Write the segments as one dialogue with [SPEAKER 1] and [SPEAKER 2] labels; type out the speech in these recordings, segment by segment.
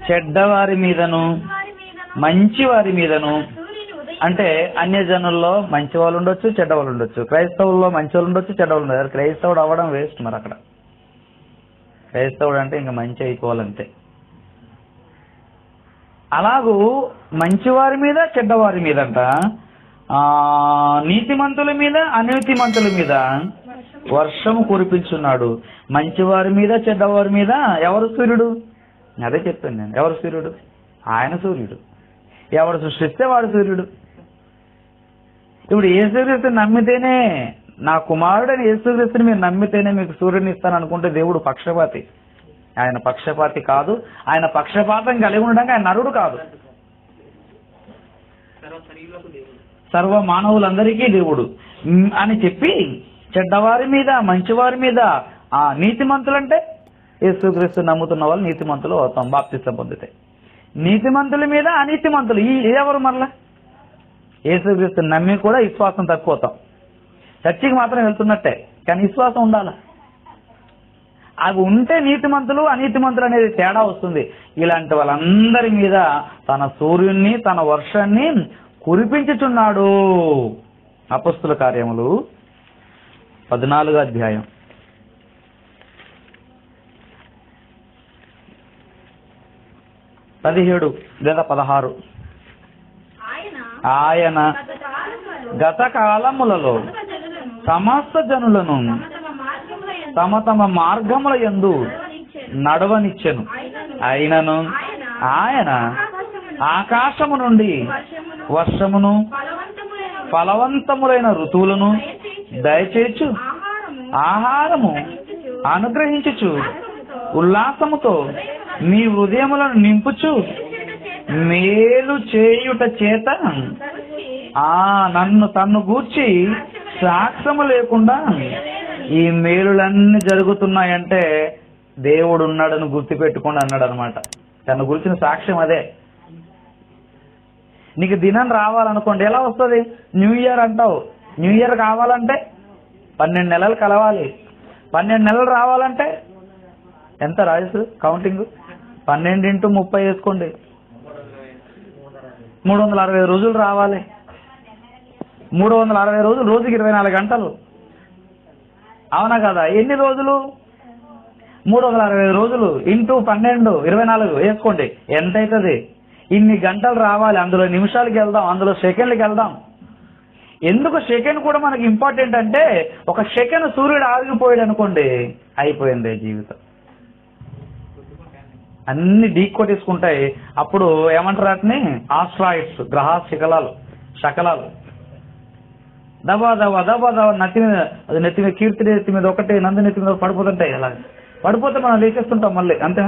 [SPEAKER 1] చెడ్డవారి మీదను
[SPEAKER 2] వారి మీదను
[SPEAKER 1] మంచి వారి మీదను
[SPEAKER 2] సూర్యుని ఉదయం
[SPEAKER 1] అంటే అన్యజనుల్లో మంచి వాళ్ళు ఉండొచ్చు చెడ్డ వాళ్ళు ఉండొచ్చు క్రైస్తవుల్లో మంచి వాళ్ళు ఉండొచ్చు చెడ్డ వాళ్ళు ఉండొచ్చు క్రైస్తవుడు అవ్వడం వేస్ట్ మరి అక్కడ క్రైస్తవుడు అంటే ఇంకా మంచి అయిపోవాలంతే అలాగూ మంచివారి మీద చెడ్డవారి మీదంట ఆ నీతిమంతుల మీద అనీతిమంతుల మీద వర్షము కురిపించున్నాడు మంచివారి మీద చెడ్డవారి మీద ఎవరు సూర్యుడు అదే చెప్పాను నేను ఎవరు సూర్యుడు ఆయన సూర్యుడు ఎవడు సృష్టిస్తే వాడు సూర్యుడు ఇప్పుడు యేసుక్రీస్తుని నమ్మితేనే నా కుమారుడని యేసుక్రీస్తుని మీరు నమ్మితేనే మీకు సూర్యుని ఇస్తాను అనుకుంటే దేవుడు పక్షపాతి ఆయన పక్షపాతి కాదు ఆయన పక్షపాతం కలిగి ఉండడానికి ఆయన నరుడు కాదు సర్వ మానవులందరికీ దేవుడు మ్, అని చెప్పి చెడ్డవారి మీద మంచివారి మీద ఆ నీతిమంతులంటే యేసుక్రీస్తు నమ్ముతున్న వాళ్ళు నీతిమంతులు అవుతాం బాప్తిస్తం పొందితే నీతిమంతుల మీద అనీతిమంతులు ఈ ఎవరు మరలా యేసుక్రీస్తు నమ్మి కూడా విశ్వాసం తక్కువతాం చర్చికి మాత్రం వెళ్తున్నట్టే కానీ విశ్వాసం ఉండాలా అవి ఉంటే నీతిమంతులు అనీతిమంతులు అనేది తేడా వస్తుంది ఇలాంటి వాళ్ళందరి మీద తన సూర్యుణ్ణి తన వర్షాన్ని కురిపించుచున్నాడు అపస్తుల కార్యములు పద్నాలుగో అధ్యాయం పదిహేడు లేదా పదహారు
[SPEAKER 2] ఆయన
[SPEAKER 1] ఆయన
[SPEAKER 2] గత కాలములలో
[SPEAKER 1] గత కాలములలో
[SPEAKER 2] జనులను
[SPEAKER 1] సమస్త జనులను
[SPEAKER 2] తమ తమ మార్గముల యందు
[SPEAKER 1] తమ తమ మార్గముల యందు
[SPEAKER 2] నడవనిచ్చెను.
[SPEAKER 1] నడవనిచ్చెను అయినను ఆయన
[SPEAKER 2] ఆకాశమును,
[SPEAKER 1] ఆకాశము నుండి
[SPEAKER 2] వర్షమును
[SPEAKER 1] వర్షమును
[SPEAKER 2] ఫలవంతములైన
[SPEAKER 1] ఫలవంతములైన ఋతువులను దయచేచు
[SPEAKER 2] ఆహారము
[SPEAKER 1] ఆహారము అనుగ్రహించుచు
[SPEAKER 2] ఉల్లాసముతో
[SPEAKER 1] ఉల్లాసముతో మీ హృదయములను నింపుచు
[SPEAKER 2] చేయుట చేత
[SPEAKER 1] మేలు చేయుట చేత
[SPEAKER 2] తరచి
[SPEAKER 1] ఆ నన్ను తన్ను గూర్చి సాక్ష్యము లేకుండా ఈ మేలులన్నీ జరుగుతున్నాయంటే దేవుడు ఉన్నాడని గుర్తుపెట్టుకోండి అన్నాడు అనమాట తన గురించిన సాక్ష్యం అదే నీకు దినం రావాలనుకోండి ఎలా వస్తుంది న్యూ ఇయర్ అంటావు న్యూ ఇయర్ కావాలంటే పన్నెండు నెలలు కలవాలి పన్నెండు నెలలు రావాలంటే ఎంత రాజు కౌంటింగ్ పన్నెండు ఇంటూ ముప్పై వేసుకోండి మూడు వందల అరవై రోజులు రావాలి మూడు వందల అరవై రోజులు రోజుకి ఇరవై నాలుగు గంటలు అవునా కదా ఎన్ని రోజులు మూడు వందల అరవై రోజులు ఇంటూ పన్నెండు ఇరవై నాలుగు వేసుకోండి ఎంత అవుతుంది ఇన్ని గంటలు రావాలి అందులో నిమిషాలకి వెళ్దాం అందులో సెకండ్లకి వెళ్దాం ఎందుకు సెకండ్ కూడా మనకి ఇంపార్టెంట్ అంటే ఒక సెకండ్ సూర్యుడు ఆగిపోయాడు అనుకోండి అయిపోయింది జీవితం అన్ని డీ కొట్టేసుకుంటాయి అప్పుడు ఏమంటారు వాటిని ఆస్ట్రాయిడ్స్ గ్రహ శకలాలు శకలాలు దబా దబా దబా దబా నెత్తి మీద అది నెత్తి మీద కీర్తి నెత్తి మీద ఒకటి నంది నెత్తి మీద పడిపోతుంటాయి అలా పడిపోతే మనం లేచేస్తుంటాం మళ్ళీ అంతే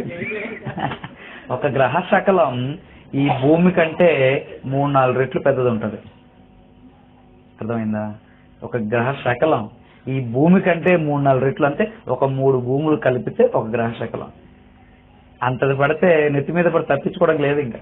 [SPEAKER 1] ఒక గ్రహ శకలం ఈ భూమి కంటే మూడు నాలుగు రెట్లు పెద్దది ఉంటది అర్థమైందా ఒక గ్రహ శకలం ఈ భూమి కంటే మూడు నాలుగు రెట్లు అంటే ఒక మూడు భూములు కలిపితే ఒక గ్రహ శకలం అంతది పడితే నెత్తి మీద పడి తప్పించుకోవడం లేదు ఇంకా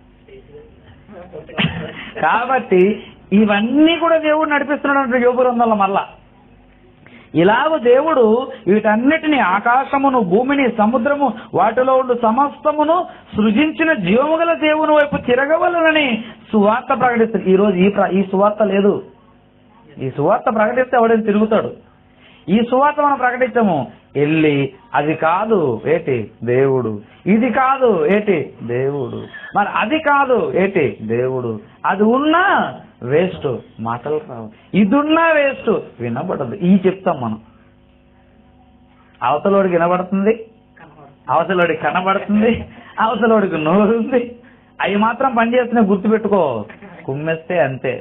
[SPEAKER 1] కాబట్టి ఇవన్నీ కూడా దేవుడు నడిపిస్తున్నాడు అంటే యోగు గ్రంథంలో మళ్ళా ఇలాగ దేవుడు వీటన్నిటిని ఆకాశమును భూమిని సముద్రము వాటిలో ఉండు సమస్తమును సృజించిన జీవము గల దేవుని వైపు తిరగవలనని సువార్త ప్రకటిస్తుంది ఈ రోజు ఈ ప్ర- ఈ సువార్త లేదు ఈ సువార్త ప్రకటిస్తే ఎవడైనా తిరుగుతాడు ఈ సువార్త మనం ప్రకటించము వెళ్ళి అది కాదు ఏటి దేవుడు ఇది కాదు ఏటి దేవుడు మరి అది కాదు ఏటి దేవుడు అది ఉన్నా వేస్ట్ మాటలు రావు ఇది ఉన్నా వేస్ట్ వినబడదు ఈ చెప్తాం మనం అవతలోడికి వినబడుతుంది అవతలోడికి కనబడుతుంది అవతలోడికి నోరుంది అవి మాత్రం పనిచేస్తున్నాయి గుర్తుపెట్టుకో కుమ్మేస్తే అంతే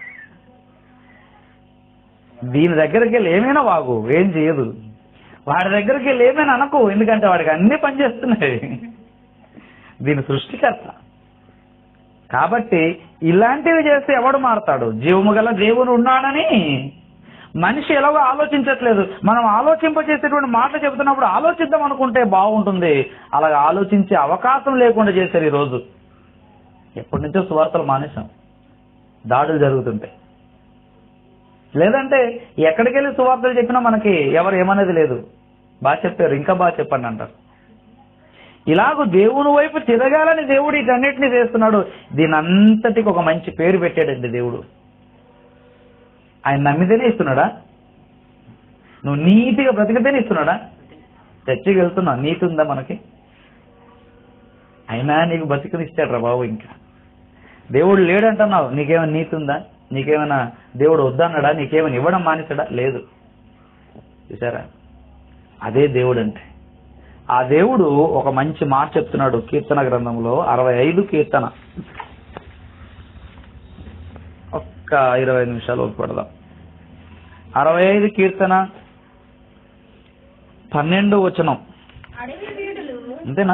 [SPEAKER 1] దీని దగ్గరికి వెళ్ళి ఏమైనా వాగు ఏం చేయదు వాడి దగ్గరికి వెళ్ళి ఏమైనా అనకు ఎందుకంటే వాడికి అన్ని పనిచేస్తున్నాయి దీని సృష్టికర్త కాబట్టి ఇలాంటివి చేస్తే ఎవడు మారతాడు జీవము గల దేవుడు ఉన్నాడని మనిషి ఎలాగో ఆలోచించట్లేదు మనం ఆలోచింపజేసేటువంటి మాటలు చెబుతున్నప్పుడు ఆలోచిద్దాం అనుకుంటే బాగుంటుంది అలాగ ఆలోచించే అవకాశం లేకుండా చేశారు ఈ రోజు ఎప్పటి నుంచో సువార్తలు మానేశాం దాడులు జరుగుతుంటాయి లేదంటే ఎక్కడికి వెళ్ళి సువార్తలు చెప్పినా మనకి ఎవరు ఏమనేది లేదు బాగా చెప్పారు ఇంకా బాగా చెప్పండి అంటారు ఇలాగ దేవుని వైపు తిరగాలని దేవుడు వీటన్నిటిని చేస్తున్నాడు దీని అంతటికి ఒక మంచి పేరు పెట్టాడండి దేవుడు ఆయన నమ్మితేనే ఇస్తున్నాడా నువ్వు నీతిగా బ్రతికితేనే ఇస్తున్నాడా చర్చికి వెళ్తున్నావు నీతి ఉందా మనకి అయినా నీకు బతికనిస్తాడు రా బాబు ఇంకా దేవుడు లేడంటున్నావు నీకేమైనా నీతి ఉందా నీకేమైనా దేవుడు వద్దన్నాడా నీకేమైనా ఇవ్వడం మానేసాడా లేదు చూసారా అదే దేవుడు అంటే ఆ దేవుడు ఒక మంచి మాట చెప్తున్నాడు కీర్తన గ్రంథంలో అరవై ఐదు కీర్తన ఒక్క ఇరవై నిమిషాలు పడదాం అరవై ఐదు కీర్తన పన్నెండు వచనం
[SPEAKER 2] అడవి వీడులు
[SPEAKER 1] అంతేనా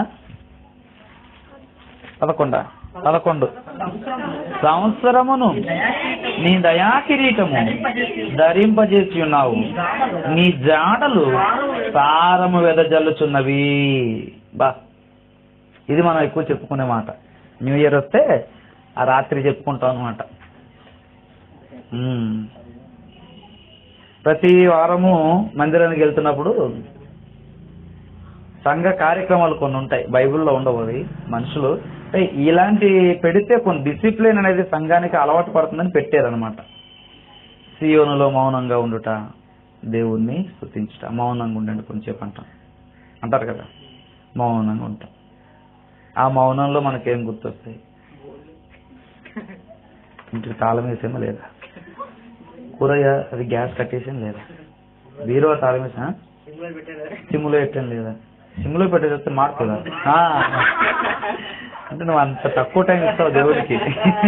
[SPEAKER 1] పదకొండ పదకొండు సంవత్సరమును నీ దయా కిరీటము ధరింపజేసి ఉన్నావు నీ జాడలు సారము వెదజల్లుచున్నవి బా ఇది మనం ఎక్కువ చెప్పుకునే మాట న్యూ ఇయర్ వస్తే ఆ రాత్రి చెప్పుకుంటాం అనమాట ప్రతి వారము మందిరానికి వెళ్తున్నప్పుడు సంఘ కార్యక్రమాలు కొన్ని ఉంటాయి బైబిల్లో ఉండవు అవి మనుషులు అంటే ఇలాంటి పెడితే కొన్ని డిసిప్లిన్ అనేది సంఘానికి అలవాటు పడుతుందని పెట్టారనమాట సియోనులో మౌనంగా ఉండుట దేవుణ్ణి స్థుతించుట మౌనంగా ఉండండి కొంచెంసేపు అంటాం అంటారు కదా మౌనంగా ఉంటాం ఆ మౌనంలో మనకేం గుర్తొస్తాయి ఇంటికి తాళం వేసేమో లేదా కూరయ్య అది గ్యాస్ కట్టేసాం లేదా బీరో తాళం వేసా సిమ్లో పెట్టాను లేదా సిమ్లో పెట్టేస్తే మారుతుందా ఆ. అంటే నువ్వు అంత తక్కువ టైం ఇస్తావు దేవుడికి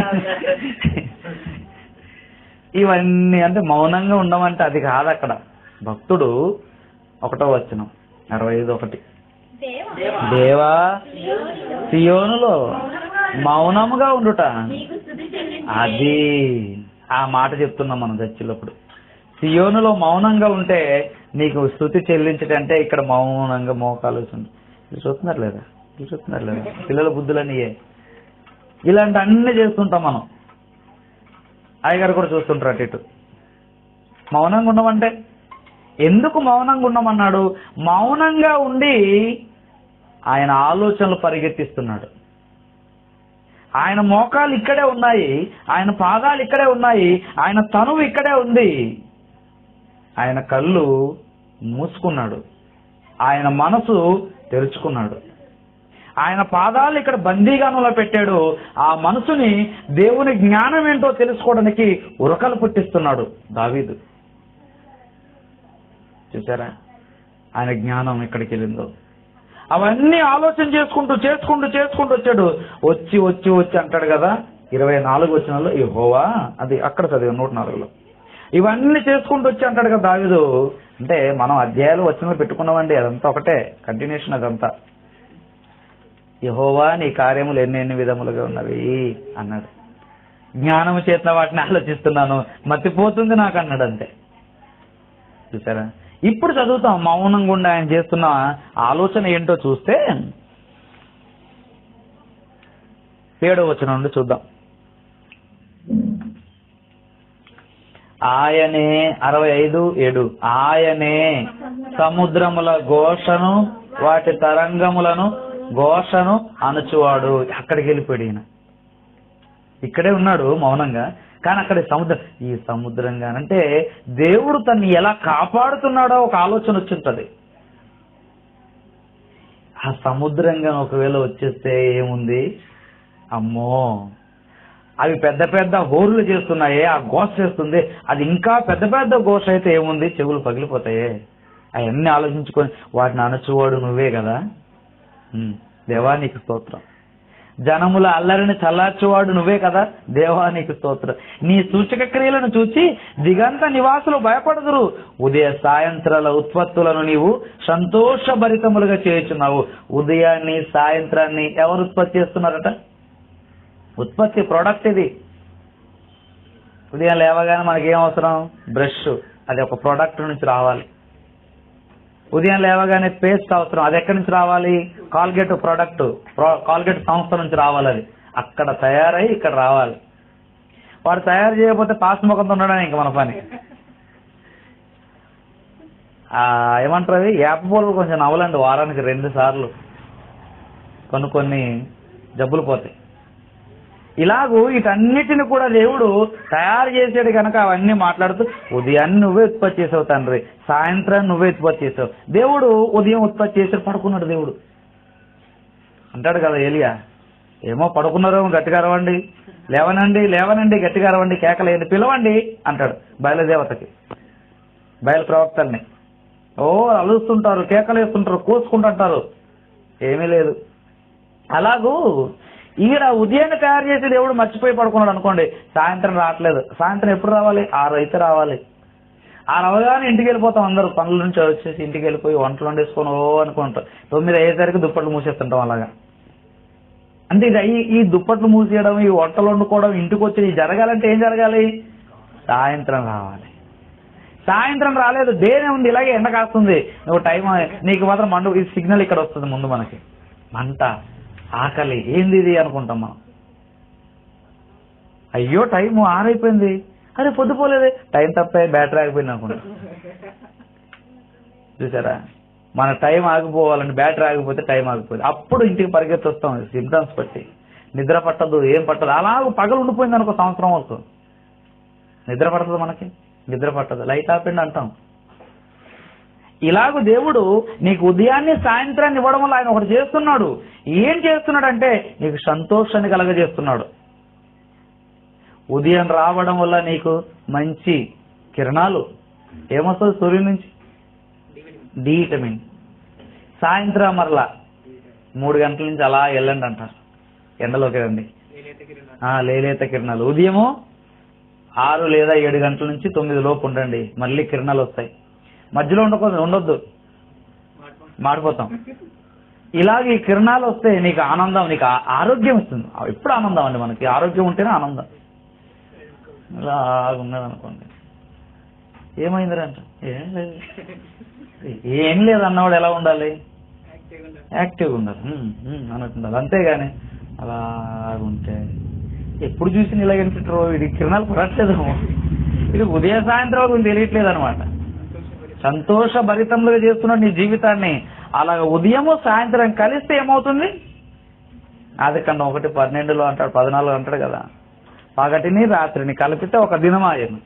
[SPEAKER 1] ఇవన్నీ అంటే మౌనంగా ఉండమంటే అది కాదు అక్కడ భక్తుడు ఒకటో వచ్చిన అరవై ఐదు ఒకటి
[SPEAKER 2] దేవా
[SPEAKER 1] దేవా సియోనులో మౌనముగా ఉండుట
[SPEAKER 2] నీకు స్థుతి చెల్లించి
[SPEAKER 1] అది ఆ మాట చెప్తున్నాం మనం చర్చిలప్పుడు సియోనులో మౌనంగా ఉంటే నీకు స్థుతి చెల్లించటంటే ఇక్కడ మౌనంగా మోకాలు వేసి ఉంది. ఇది చూస్తున్నారు లేదా ఇది చూస్తున్నారు లేదా పిల్లల బుద్ధులన్నీయే ఇలాంటి అన్ని చేస్తుంటాం మనం అయ్యగారు కూడా చూస్తుంటారు అటు ఇటు మౌనంగా ఉండమంటే ఎందుకు మౌనంగా ఉండమన్నాడు మౌనంగా ఉండి ఆయన ఆలోచనలు పరిగెత్తిస్తున్నాడు ఆయన మోకాలు ఇక్కడే ఉన్నాయి ఆయన పాదాలు ఇక్కడే ఉన్నాయి ఆయన తనువు ఇక్కడే ఉంది ఆయన కళ్ళు మూసుకున్నాడు ఆయన మనసు తెరుచుకున్నాడు ఆయన పాదాలు ఇక్కడ బందీగానంలో పెట్టాడు ఆ మనసుని దేవుని జ్ఞానం ఏంటో తెలుసుకోవడానికి ఉరకలు పుట్టిస్తున్నాడు దావీదు చూసారా ఆయన జ్ఞానం ఎక్కడికి వెళ్ళిందో అవన్నీ ఆలోచన చేసుకుంటూ చేసుకుంటూ చేసుకుంటూ వచ్చాడు వచ్చి వచ్చి వచ్చి అంటాడు కదా ఇరవై నాలుగు వచ్చినాల్లో ఈ హోవా అది అక్కడ చదివా నూట నాలుగులో ఇవన్నీ చేసుకుంటూ వచ్చి అంటాడు కదా దావిదు అంటే మనం అధ్యాయాలు వచ్చిన పెట్టుకున్నామండి అదంతా ఒకటే కంటిన్యూషన్ అదంతా యహోవా నీ కార్యములు ఎన్ని ఎన్ని విధములుగా ఉన్నవి అన్నాడు జ్ఞానము చేత వాటిని ఆలోచిస్తున్నాను మతిపోతుంది నాకు అన్నాడు అంతే చూసారా ఇప్పుడు చదువుతాం మౌనంగా ఉండి ఆయన చేస్తున్న ఆలోచన ఏంటో చూస్తే ఏడో వచ్చిన నుండి చూద్దాం ఆయనే అరవై ఐదు ఏడు ఆయనే సముద్రముల ఘోషను వాటి తరంగములను ఘోషను అణచువాడు అక్కడికి వెళ్ళిపోయాడు ఈయన ఇక్కడే ఉన్నాడు మౌనంగా కానీ అక్కడ సముద్రం ఈ సముద్రంగా అంటే దేవుడు తన్ని ఎలా కాపాడుతున్నాడో ఒక ఆలోచన వచ్చింటది ఆ సముద్రంగా ఒకవేళ వచ్చేస్తే ఏముంది అమ్మో అవి పెద్ద పెద్ద హోర్లు చేస్తున్నాయే ఆ ఘోష చేస్తుంది అది ఇంకా పెద్ద పెద్ద ఘోష అయితే ఏముంది చెవులు పగిలిపోతాయే అవన్నీ ఆలోచించుకొని వాటిని అణచువాడు నువ్వే కదా ఉమ్, దేవా నీకు స్తోత్రం జనముల అల్లరిని చల్లార్చువాడు నువ్వే కదా దేవా నీకు స్తోత్రం నీ సూచక క్రియలను చూచి దిగంత నివాసులు భయపడదురు ఉదయ సాయంత్రాల ఉత్పత్తులను నీవు సంతోషభరితములుగా చేయుచున్నావు ఉదయాన్ని సాయంత్రాన్ని ఎవరు ఉత్పత్తి చేస్తున్నారట ఉత్పత్తి ప్రోడక్ట్ ఇది ఉదయం లేవగానే మనకి ఏం అవసరం బ్రష్ అది ఒక ప్రోడక్ట్ నుంచి రావాలి ఉదయం లేవగానే పేస్ట్ అవసరం అది ఎక్కడి నుంచి రావాలి కాల్గేట్ ప్రోడక్ట్ కాల్గేట్ సంస్థ నుంచి రావాలి అది అక్కడ తయారై ఇక్కడ రావాలి వాడు తయారు చేయకపోతే పాస్ ముఖంతో ఉండడం ఇంక మన పని ఆ, ఏమంటారు అవి యాప పూలు కొంచెం నవ్వలండి వారానికి రెండు సార్లు కొన్ని కొన్ని జబ్బులు పోతాయి ఇలాగూ వీటన్నిటిని కూడా దేవుడు తయారు చేసాడు కనుక అవన్నీ మాట్లాడుతూ ఉదయాన్ని నువ్వే ఉత్పత్తి చేసావు తండ్రి సాయంత్రం నువ్వే ఉత్పత్తి చేసావు దేవుడు ఉదయం ఉత్పత్తి చేసి పడుకున్నాడు దేవుడు అంటాడు కదా ఏలియా ఏమో పడుకున్నారో గట్టిగా అరవండి లేవనండి లేవనండి గట్టిగా అరవండి కేకలేండి పిలవండి అంటాడు బయలుదేవతకి బయలు ప్రవక్తల్ని ఓ అలుస్తుంటారు కేకలేస్తుంటారు కోసుకుంటుంటారు ఏమీ లేదు అలాగూ ఈడ ఉదయాన్ని తయారు చేసి దేవుడు మర్చిపోయి పడుకున్నాడు అనుకోండి సాయంత్రం రావట్లేదు సాయంత్రం ఎప్పుడు రావాలి ఆరు అయితే రావాలి ఆరు అవగానే ఇంటికి వెళ్ళిపోతాం అందరూ పనుల నుంచి వచ్చేసి ఇంటికి వెళ్ళిపోయి వంటలు వండేసుకొని ఓ అనుకుంటాం తొమ్మిది అయ్యేసరికి దుప్పట్లు మూసేస్తుంటాం అలాగా అంటే ఇది ఈ ఈ దుప్పట్లు మూసేయడం ఈ వంటలు వండుకోవడం ఇంటికి వచ్చి ఇది జరగాలంటే ఏం జరగాలి సాయంత్రం రావాలి సాయంత్రం రాలేదు డేనే ఉంది ఇలాగే ఎండ కాస్తుంది నువ్వు టైం నీకు మాత్రం మండు ఈ సిగ్నల్ ఇక్కడ వస్తుంది ముందు మనకి మంట ఆకలి ఏంది ఇది అనుకుంటాం మనం అయ్యో టైం ఆరైపోయింది అరే పొద్దుపోలేదే టైం తప్పే బ్యాటరీ ఆగిపోయింది అనుకుంటా చూసారా మన టైం ఆగిపోవాలంటే బ్యాటరీ ఆగిపోతే టైం ఆగిపోయింది అప్పుడు ఇంటికి పరిగెత్తి వస్తాం సిమ్టమ్స్ బట్టి నిద్ర పట్టదు ఏం పట్టదు అలా పగలు ఉండిపోయింది అనుకో సంవత్సరం వరకు నిద్ర పడుతుంది మనకి నిద్ర పట్టదు లైట్ ఆపిండి అంటాం ఇలాగ దేవుడు నీకు ఉదయాన్నే సాయంత్రాన్ని ఇవ్వడం వల్ల ఆయన ఒకటి చేస్తున్నాడు ఏం చేస్తున్నాడంటే నీకు సంతోషాన్ని కలగజేస్తున్నాడు ఉదయం రావడం వల్ల నీకు మంచి కిరణాలు ఏమొస్తుంది సూర్యుడి నుంచి డి విటమిన్ సాయంత్రం మరలా మూడు గంటల నుంచి అలా వెళ్ళండి అంటారు ఎండలోకి రండి ఆ, లేలేత కిరణాలు ఉదయము ఆరు లేదా ఏడు గంటల నుంచి తొమ్మిది లోపు ఉండండి మళ్ళీ కిరణాలు వస్తాయి మధ్యలో ఉండకూడదు ఉండొద్దు మాడిపోతాం ఇలాగ ఈ కిరణాలు వస్తే నీకు ఆనందం నీకు ఆ- ఆరోగ్యం ఇస్తుంది ఎప్పుడు ఆనందం అండి మనకి ఆరోగ్యం ఉంటేనే ఆనందం ఇలా ఉన్నది అనుకోండి ఏమైందిరా అంట ఏం లేదు ఏం లేదు అన్నవాడు ఎలా ఉండాలి యాక్టివ్గా ఉండాలి ఉమ్, ఉమ్ అన్నట్టు ఉండాలి అంతేగాని అలా ఉంటే ఎప్పుడు చూసిన ఇలా కనిపించరు ఇది కిరణాలు పడట్లేదేమో ఇది ఉదయం సాయంత్రం వరకు తెలియట్లేదు అనమాట సంతోష భరితంగా చేస్తున్నాడు నీ జీవితాన్ని అలాగ ఉదయము సాయంత్రం కలిస్తే ఏమవుతుంది అది కన్నా ఒకటి పన్నెండులో అంటాడు పద్నాలుగు అంటాడు కదా పగటిని రాత్రిని కలిపితే ఒక దినమాయను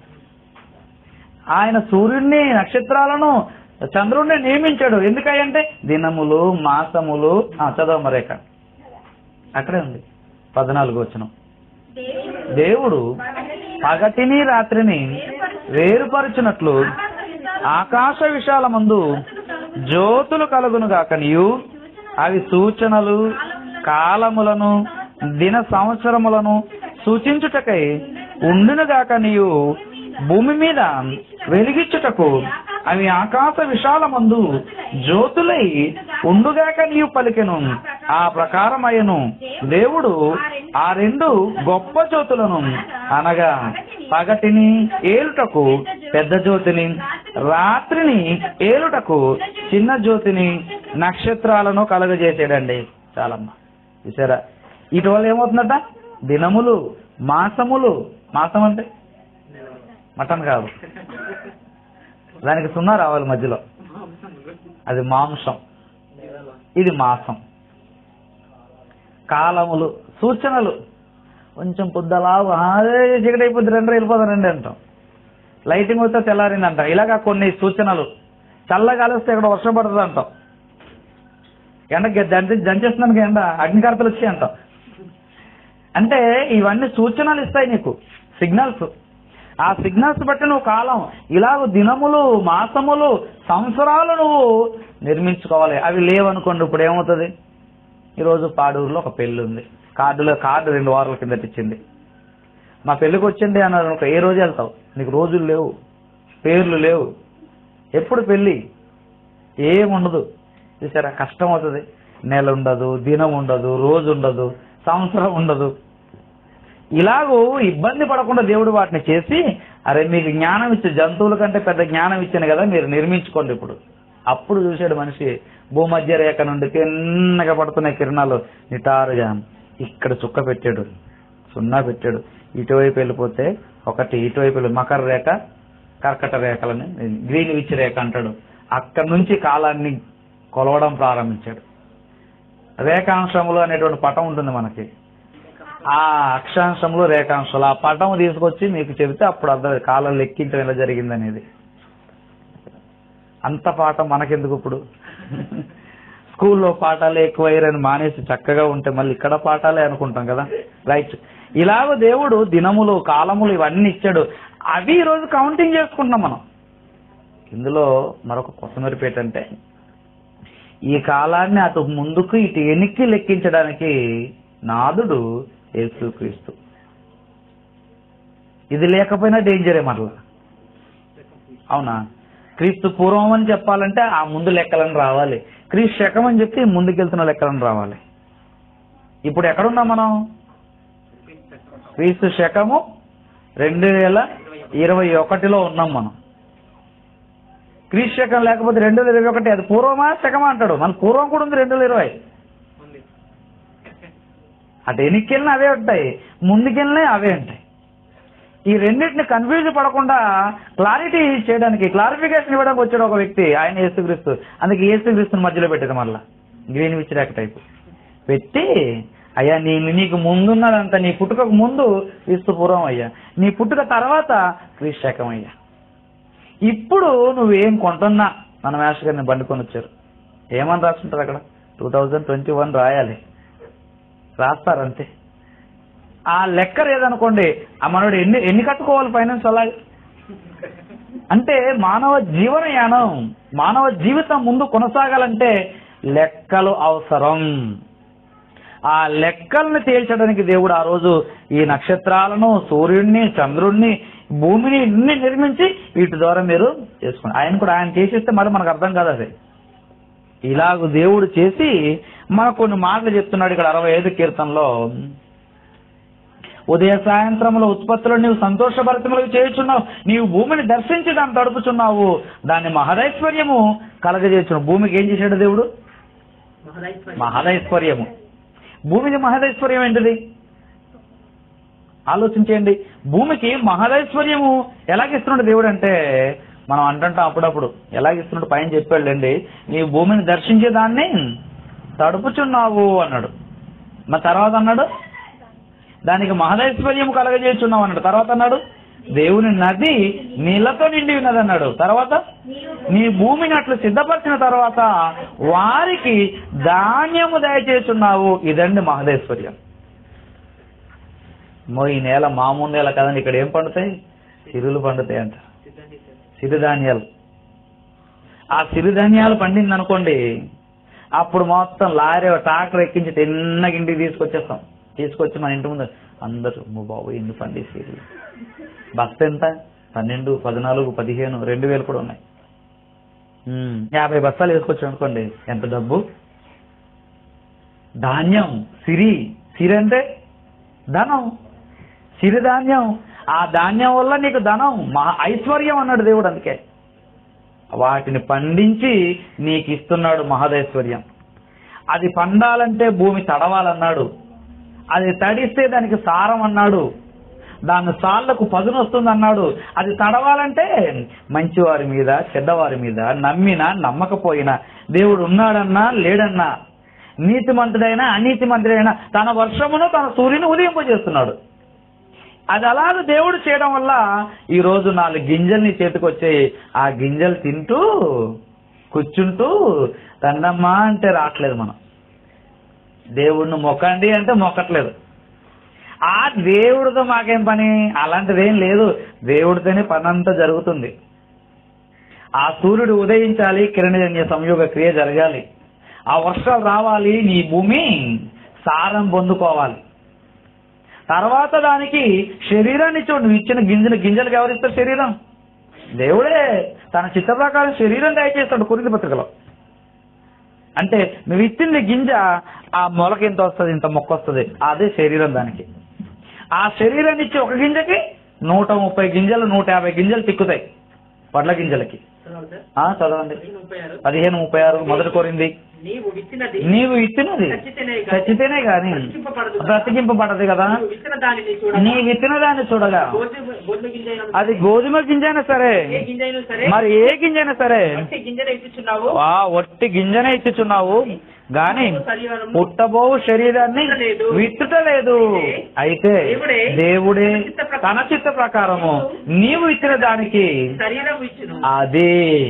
[SPEAKER 1] ఆయన సూర్యుడిని నక్షత్రాలను చంద్రుడిని నియమించాడు ఎందుకంటే దినములు మాసములు ఆ, చదవ మరేక అక్కడే ఉంది పద్నాలుగు వచ్చిన
[SPEAKER 2] దేవుడు
[SPEAKER 1] దేవుడు పగటిని రాత్రిని వేరుపరచినట్లు ఆకాశ విశాలమందు జ్యోతులు కలుగును గాకనియు అవి సూచనలు కాలములను దిన సంవత్సరములను సూచించుటకై ఉండును గాకనియు భూమి మీద వెలిగించుటకు అవి ఆకాశ విశాలమందు జ్యోతులై ఉండుగాక నీవు పలికెను ఆ ప్రకారమయ్యను దేవుడు ఆ రెండు గొప్ప జ్యోతులను అనగా పగటిని ఏలుటకు పెద్ద జ్యోతిని రాత్రిని ఏలుటకు చిన్న జ్యోతిని నక్షత్రాలను కలుగజేసాడండి చాలమ్మా చూసారా ఇటు వల్ల ఏమవుతుందట దినములు మాసములు మాసం అంటే మటన్ కాదు దానికి సున్నా రావాలి మధ్యలో అది మాంసం ఇది మాసం కాలములు సూచనలు కొంచెం పొద్దులా అదే చీకటి అయిపోద్ది రెండు వెళ్ళిపోతారండి అంటాం లైటింగ్ వస్తే తెల్లారింది అంటాం ఇలాగా కొన్ని సూచనలు చల్లగా వస్తే ఇక్కడ వర్షం పడుతుంది అంటాం ఎండ దంచి దంచేస్తున్నానికి ఎండ అగ్నికర్తలు వచ్చి అంటాం అంటే ఇవన్నీ సూచనలు ఇస్తాయి నీకు సిగ్నల్స్ ఆ సిగ్నల్స్ బట్టి నువ్వు కాలం ఇలాగ దినములు మాసములు సంవత్సరాలు నువ్వు నిర్మించుకోవాలి అవి లేవనుకోండి ఇప్పుడు ఏమవుతుంది ఈరోజు పాడూరులో ఒక పెళ్లి ఉంది కార్డులో కార్డు రెండు వారాల కిందట ఇచ్చింది మా పెళ్లికి వచ్చింది అన్నారు అనుకో ఏ రోజు వెళ్తావు నీకు రోజులు లేవు పేర్లు లేవు ఎప్పుడు పెళ్లి ఏముండదు చూసారా కష్టం అవుతుంది నెల ఉండదు దినం ఉండదు రోజు ఉండదు సంవత్సరం ఉండదు ఇలాగూ ఇబ్బంది పడకుండా దేవుడు వాటిని చేసి అరే మీకు జ్ఞానం ఇచ్చే జంతువుల కంటే పెద్ద జ్ఞానం ఇచ్చాను కదా మీరు నిర్మించుకోండి ఇప్పుడు అప్పుడు చూశాడు మనిషి భూమధ్య రేఖ నుండి తిన్నగా పడుతున్న కిరణాలు నిటారుగా ఇక్కడ చుక్క పెట్టాడు సున్నా పెట్టాడు ఇటువైపు వెళ్ళిపోతే ఒకటి ఇటువైపు వెళ్ళి మకర రేఖ కర్కట రేఖలని గ్రీన్ విచ్ రేఖ అంటాడు అక్కడి నుంచి కాలాన్ని కొలవడం ప్రారంభించాడు రేఖాంశములు అనేటువంటి పటం ఉంటుంది మనకి ఆ అక్షాంశంలో రేఖాంశాలు ఆ పటం తీసుకొచ్చి మీకు చెబితే అప్పుడు అర్థం కాలం లెక్కించడం ఎలా జరిగింది అనేది అంత పాఠం మనకెందుకు ఇప్పుడు స్కూల్లో పాఠాలు ఎక్కువయ్యారని మానేసి చక్కగా ఉంటే మళ్ళీ ఇక్కడ పాఠాలే అనుకుంటాం కదా రైట్ ఇలాగ దేవుడు దినములు కాలములు ఇవన్నీ ఇచ్చాడు అవి ఈ రోజు కౌంటింగ్ చేసుకుంటున్నాం మనం ఇందులో మరొక కొత్తమరిపు ఏంటంటే ఈ కాలాన్ని అటు ముందుకు ఇటు వెనక్కి లెక్కించడానికి నాదుడు యేసుక్రీస్తు ఇది లేకపోయినా డేంజరే మరలా అవునా క్రీస్తు పూర్వం అని చెప్పాలంటే ఆ ముందు లెక్కలను రావాలి క్రీస్తు శకం అని చెప్పి ముందుకెళ్తున్న లెక్కలను రావాలి ఇప్పుడు ఎక్కడున్నాం మనం క్రీస్తు శకము రెండు వేల ఇరవై ఒకటిలో ఉన్నాం మనం క్రీస్తు శకం లేకపోతే రెండు వేల ఇరవై ఒకటి అది పూర్వమా శకమా అంటాడు మన పూర్వం కూడా ఉంది రెండు వేల ఇరవై అటు వెనక్కెళ్ళినా అవే ఉంటాయి ముందుకెళ్ళినా అవే ఉంటాయి ఈ రెండింటిని కన్ఫ్యూజ్ పడకుండా క్లారిటీ చేయడానికి క్లారిఫికేషన్ ఇవ్వడానికి వచ్చాడు ఒక వ్యక్తి ఆయన యేసుక్రీస్తు అందుకే యేసుక్రీస్తుని మధ్యలో పెట్టాడు మళ్ళా గ్రీన్ విచ్చిరాక టైప్ పెట్టి అయ్యా నీ నీకు ముందున్నదంతా నీ పుట్టుకకు ముందు క్రీస్తు పూర్వం అయ్యా నీ పుట్టుక తర్వాత క్రీస్తు శకం అయ్యా ఇప్పుడు నువ్వేం కొంటున్నా మన మేష గారిని బండుకొని వచ్చారు ఏమని రాస్తుంటారు అక్కడ టూ థౌజండ్ ట్వంటీ వన్ రాయాలి రాస్తారంతే ఆ లెక్క లేదనుకోండి ఆ మనోడు ఎన్ని ఎన్ని కట్టుకోవాలి ఫైనాన్స్ అలా అంటే మానవ జీవనయానం మానవ జీవితం ముందు కొనసాగాలంటే లెక్కలు అవసరం ఆ లెక్కల్ని తేల్చడానికి దేవుడు ఆ రోజు ఈ నక్షత్రాలను సూర్యుడిని చంద్రుడిని భూమిని ఇన్ని నిర్మించి వీటి ద్వారా మీరు చేసుకోండి ఆయన కూడా ఆయన చేసిస్తే మరి మనకు అర్థం కాదు అది ఇలాగ దేవుడు చేసి మనకు కొన్ని మాటలు చెప్తున్నాడు ఇక్కడ అరవై ఐదు కీర్తనలో ఉదయ సాయంత్రముల ఉత్పత్తులు నీవు సంతోషభరితములకు చేయుచున్నావు నీవు భూమిని దర్శించి దాన్ని తడుపుచున్నావు దాన్ని మహదైశ్వర్యము కలగజేస్తున్నావు భూమికి ఏం చేశాడు దేవుడు మహదైశ్వర్యము భూమికి మహదైశ్వర్యం ఏంటిది ఆలోచించేయండి భూమికి మహదైశ్వర్యము ఎలాగిస్తున్నాడు దేవుడు అంటే మనం అంటుంటాం అప్పుడప్పుడు ఎలాగిస్తున్నాడు పైన చెప్పాడులేండి నీవు భూమిని దర్శించే దాన్ని తడుపుచున్నావు అన్నాడు మరి తర్వాత అన్నాడు దానికి మహదైశ్వర్యం కలగజేస్తున్నావు అన్నాడు తర్వాత అన్నాడు దేవుని నది నీళ్లతో నిండి ఉన్నది అన్నాడు తర్వాత నీ భూమిని అట్లు సిద్ధపరిచిన తర్వాత వారికి ధాన్యము దయచేస్తున్నావు ఇదండి మహదైశ్వర్యం మో ఈ నేల మామూలు నేల కదండి ఇక్కడ ఏం పండుతాయి సిరులు పండుతాయి అంట సిరిధాన్యాలు ఆ సిరిధాన్యాలు పండింది అనుకోండి అప్పుడు మొత్తం లారీ ట్రాక్టర్ ఎక్కించి తిన్నగా ఇంటికి తీసుకొచ్చేస్తాం తీసుకొచ్చి మన ఇంటి ముందు అందరూ "అమ్మో బాబు ఎన్ని పండేసి బస్త ఎంత పన్నెండు పద్నాలుగు పదిహేను రెండు వేలు కూడా ఉన్నాయి ఉమ్, యాభై బస్తాలు వేసుకొచ్చాం అనుకోండి ఎంత డబ్బు ధాన్యం సిరి సిరి అంటే ధనం సిరిధాన్యం ఆ ధాన్యం వల్ల నీకు ధనం మహా ఐశ్వర్యం అన్నాడు దేవుడు అందుకే వాటిని పండించి నీకు ఇస్తున్నాడు మహదైశ్వర్యం అది పండాలంటే భూమి తడవాలన్నాడు అది తడిస్తే దానికి సారం అన్నాడు దాని సాళ్లకు పదును వస్తుంది అన్నాడు అది తడవాలంటే మంచివారి మీద చెడ్డవారి మీద నమ్మినా నమ్మకపోయినా దేవుడు ఉన్నాడన్నా లేడన్నా నీతిమంతుడైనా అనీతిమంతుడైనా తన వర్షమును తన సూర్యుని ఉదయింపజేస్తున్నాడు అది అలాగ దేవుడు చేయడం వల్ల ఈ రోజు నాలుగు గింజల్ని చేతికొచ్చాయి ఆ గింజలు తింటూ కూర్చుంటూ తండమ్మా అంటే రావట్లేదు మనం దేవుడిని మొక్కండి అంటే మొక్కట్లేదు ఆ దేవుడితో మాకేం పని అలాంటిది ఏం లేదు దేవుడితోనే పని అంతా జరుగుతుంది ఆ సూర్యుడు ఉదయించాలి కిరణజన్య సంయోగ క్రియ జరగాలి ఆ వర్షాలు రావాలి నీ భూమి సారం పొందుకోవాలి తర్వాత దానికి శరీరాన్ని చూడు నువ్వు ఇచ్చిన గింజలు గింజలకు ఎవరిస్తారు శరీరం దేవుడే తన చిత్త ప్రకారం శరీరం దయచేస్తాడు కురిది పత్రికలో అంటే నువ్వు ఇచ్చింది గింజ ఆ మొలక ఎంత వస్తుంది ఇంత మొక్క వస్తుంది అదే శరీరం దానికి ఆ శరీరాన్ని ఇచ్చి ఒక గింజకి నూట ముప్పై గింజలు నూట యాభై గింజలు తిక్కుతాయి వడ్ల గింజలకి ఆ, చదవండి పదిహేను ముప్పై ఆరు మొదటి కోరింది
[SPEAKER 3] నీవు విత్తినది
[SPEAKER 1] నీవు ఇచ్చినది
[SPEAKER 3] చచ్చితేనే గాని
[SPEAKER 1] చచ్చితేనే గాని
[SPEAKER 3] బ్రతికింపబడదు కదా.
[SPEAKER 1] బ్రతికింపబడదు కదా
[SPEAKER 3] నీవు విత్తిన దానిని చూడ
[SPEAKER 1] నీ విత్తిన దాన్ని చూడగా
[SPEAKER 3] గోధుమ గోధుమ గింజైన
[SPEAKER 1] అది గోధుమ గింజైనా సరే
[SPEAKER 3] ఏ గింజైనా సరే
[SPEAKER 1] మరి ఏ గింజైనా సరే
[SPEAKER 3] అంటే గింజన ఇచ్చుచున్నావు
[SPEAKER 1] ఆ ఒట్టి గింజనే ఇచ్చుచున్నావు గాని
[SPEAKER 3] శరీరము
[SPEAKER 1] పుట్టబోవు శరీరాన్ని విత్తుట లేదు అయితే దేవుడే తన చిత్త ప్రకారము నీవు ఇచ్చిన దానికి
[SPEAKER 3] శరీరం ఇచ్చును
[SPEAKER 1] అదే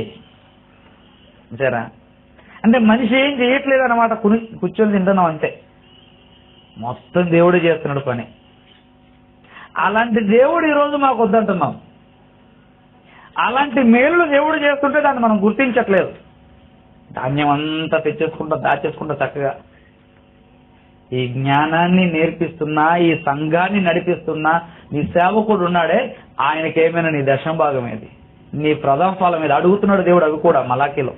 [SPEAKER 1] జరా అంటే మనిషి ఏం చేయట్లేదు అనమాట కుని కూర్చొని తింటున్నాం అంతే మొత్తం దేవుడే చేస్తున్నాడు పని అలాంటి దేవుడు ఈరోజు మాకు వద్దంటున్నాం అలాంటి మేలు దేవుడు చేస్తుంటే దాన్ని మనం గుర్తించట్లేదు ధాన్యం అంతా తెచ్చేసుకుంటా దాచేసుకుంటా చక్కగా ఈ జ్ఞానాన్ని నేర్పిస్తున్నా ఈ సంఘాన్ని నడిపిస్తున్నా నీ సేవకుడు ఉన్నాడే ఆయనకేమైనా నీ దశం భాగం ఏది నీ ప్రథమ ఫలం మీద అడుగుతున్నాడు దేవుడు అవి కూడా మలాకిలో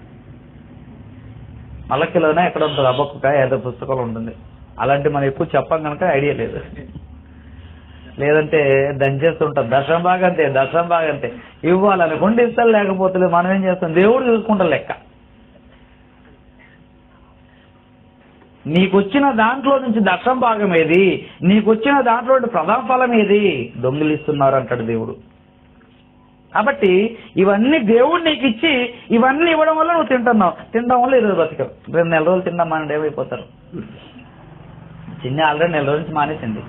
[SPEAKER 1] మలకిలోనే ఎక్కడ ఉంటుంది అబ్బొక్క ఏదో పుస్తకంలో ఉంటుంది అలాంటి మనం ఎక్కువ చెప్పం కనుక ఐడియా లేదు లేదంటే దంచేస్తుంటాం దశం భాగంతే దశం భాగంతే ఇవ్వాలనుకుంటే ఇస్తారు లేకపోతే లేదు. మనం ఏం చేస్తాం దేవుడు చూసుకుంటాం లెక్క నీకొచ్చిన దాంట్లో నుంచి దశం భాగం ఏది నీకొచ్చిన దాంట్లో నుండి ప్రధాన ఫలం ఏది దొంగిలిస్తున్నారు అంటాడు దేవుడు కాబట్టి ఇవన్నీ దేవుడు నీకు ఇచ్చి ఇవన్నీ ఇవ్వడం వల్ల నువ్వు తింటున్నావు తినడం వల్ల ఈరోజు బతికావు రెండు నెల రోజులు తిందాం మన ఏమైపోతారు చిన్న ఆల్రెడీ నెల రోజుల నుంచి మానేసింది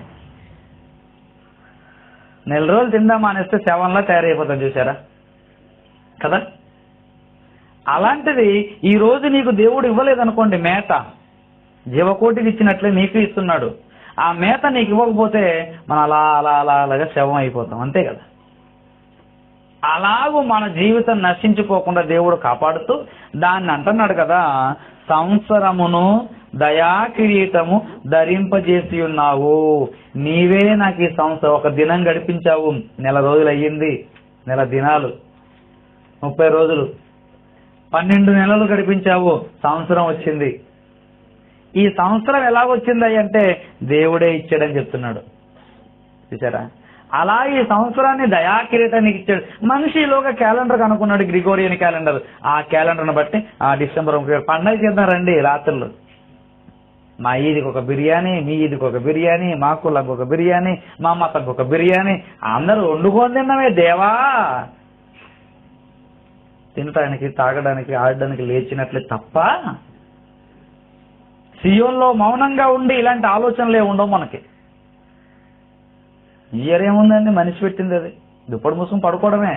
[SPEAKER 1] నెల రోజులు తిందాం మానేస్తే శవంలా తయారైపోతాం చూసారా కదా అలాంటిది ఈ రోజు నీకు దేవుడు ఇవ్వలేదనుకోండి మేత జీవకోటికి ఇచ్చినట్లే నీకు ఇస్తున్నాడు ఆ మేత నీకు ఇవ్వకపోతే మనం అలా అలా అలా అలాగా శవం అయిపోతాం అంతే కదా అలాగూ మన జీవితం నశించుకోకుండా దేవుడు కాపాడుతూ దాన్ని అంటున్నాడు కదా సంవత్సరమును దయా కిరీటము ధరింపజేసి ఉన్నావు నీవే నాకు ఈ సంవత్సరం ఒక దినం గడిపించావు నెల రోజులు అయ్యింది నెల దినాలు ముప్పై రోజులు పన్నెండు నెలలు గడిపించావు సంవత్సరం వచ్చింది ఈ సంవత్సరం ఎలాగొచ్చింది అంటే దేవుడే ఇచ్చాడని చెప్తున్నాడు చూసారా అలా ఈ సంవత్సరాన్ని దయా కిరీటానికి ఇచ్చాడు మనిషి ఈలోగా క్యాలెండర్ కనుక్కున్నాడు గ్రిగోరియన్ క్యాలెండర్ ఆ క్యాలెండర్ను బట్టి ఆ డిసెంబర్ ముప్పై ఒకటి పండగ చేద్దాం రండి రాత్రులు మా ఈదికి ఒక బిర్యానీ మీ ఈదికి ఒక బిర్యానీ మా కులకు ఒక బిర్యానీ మా మతకు ఒక బిర్యానీ అందరూ వండుకొని తిన్నామే దేవా తినటానికి తాగడానికి ఆడడానికి లేచినట్లే తప్ప సియోన్లో మౌనంగా ఉండి ఇలాంటి ఆలోచనలే ఉండవు మనకి ఇయర్ ఏముందండి మనిషి పెట్టింది అది దుప్పటి ముసుగు పడుకోవడమే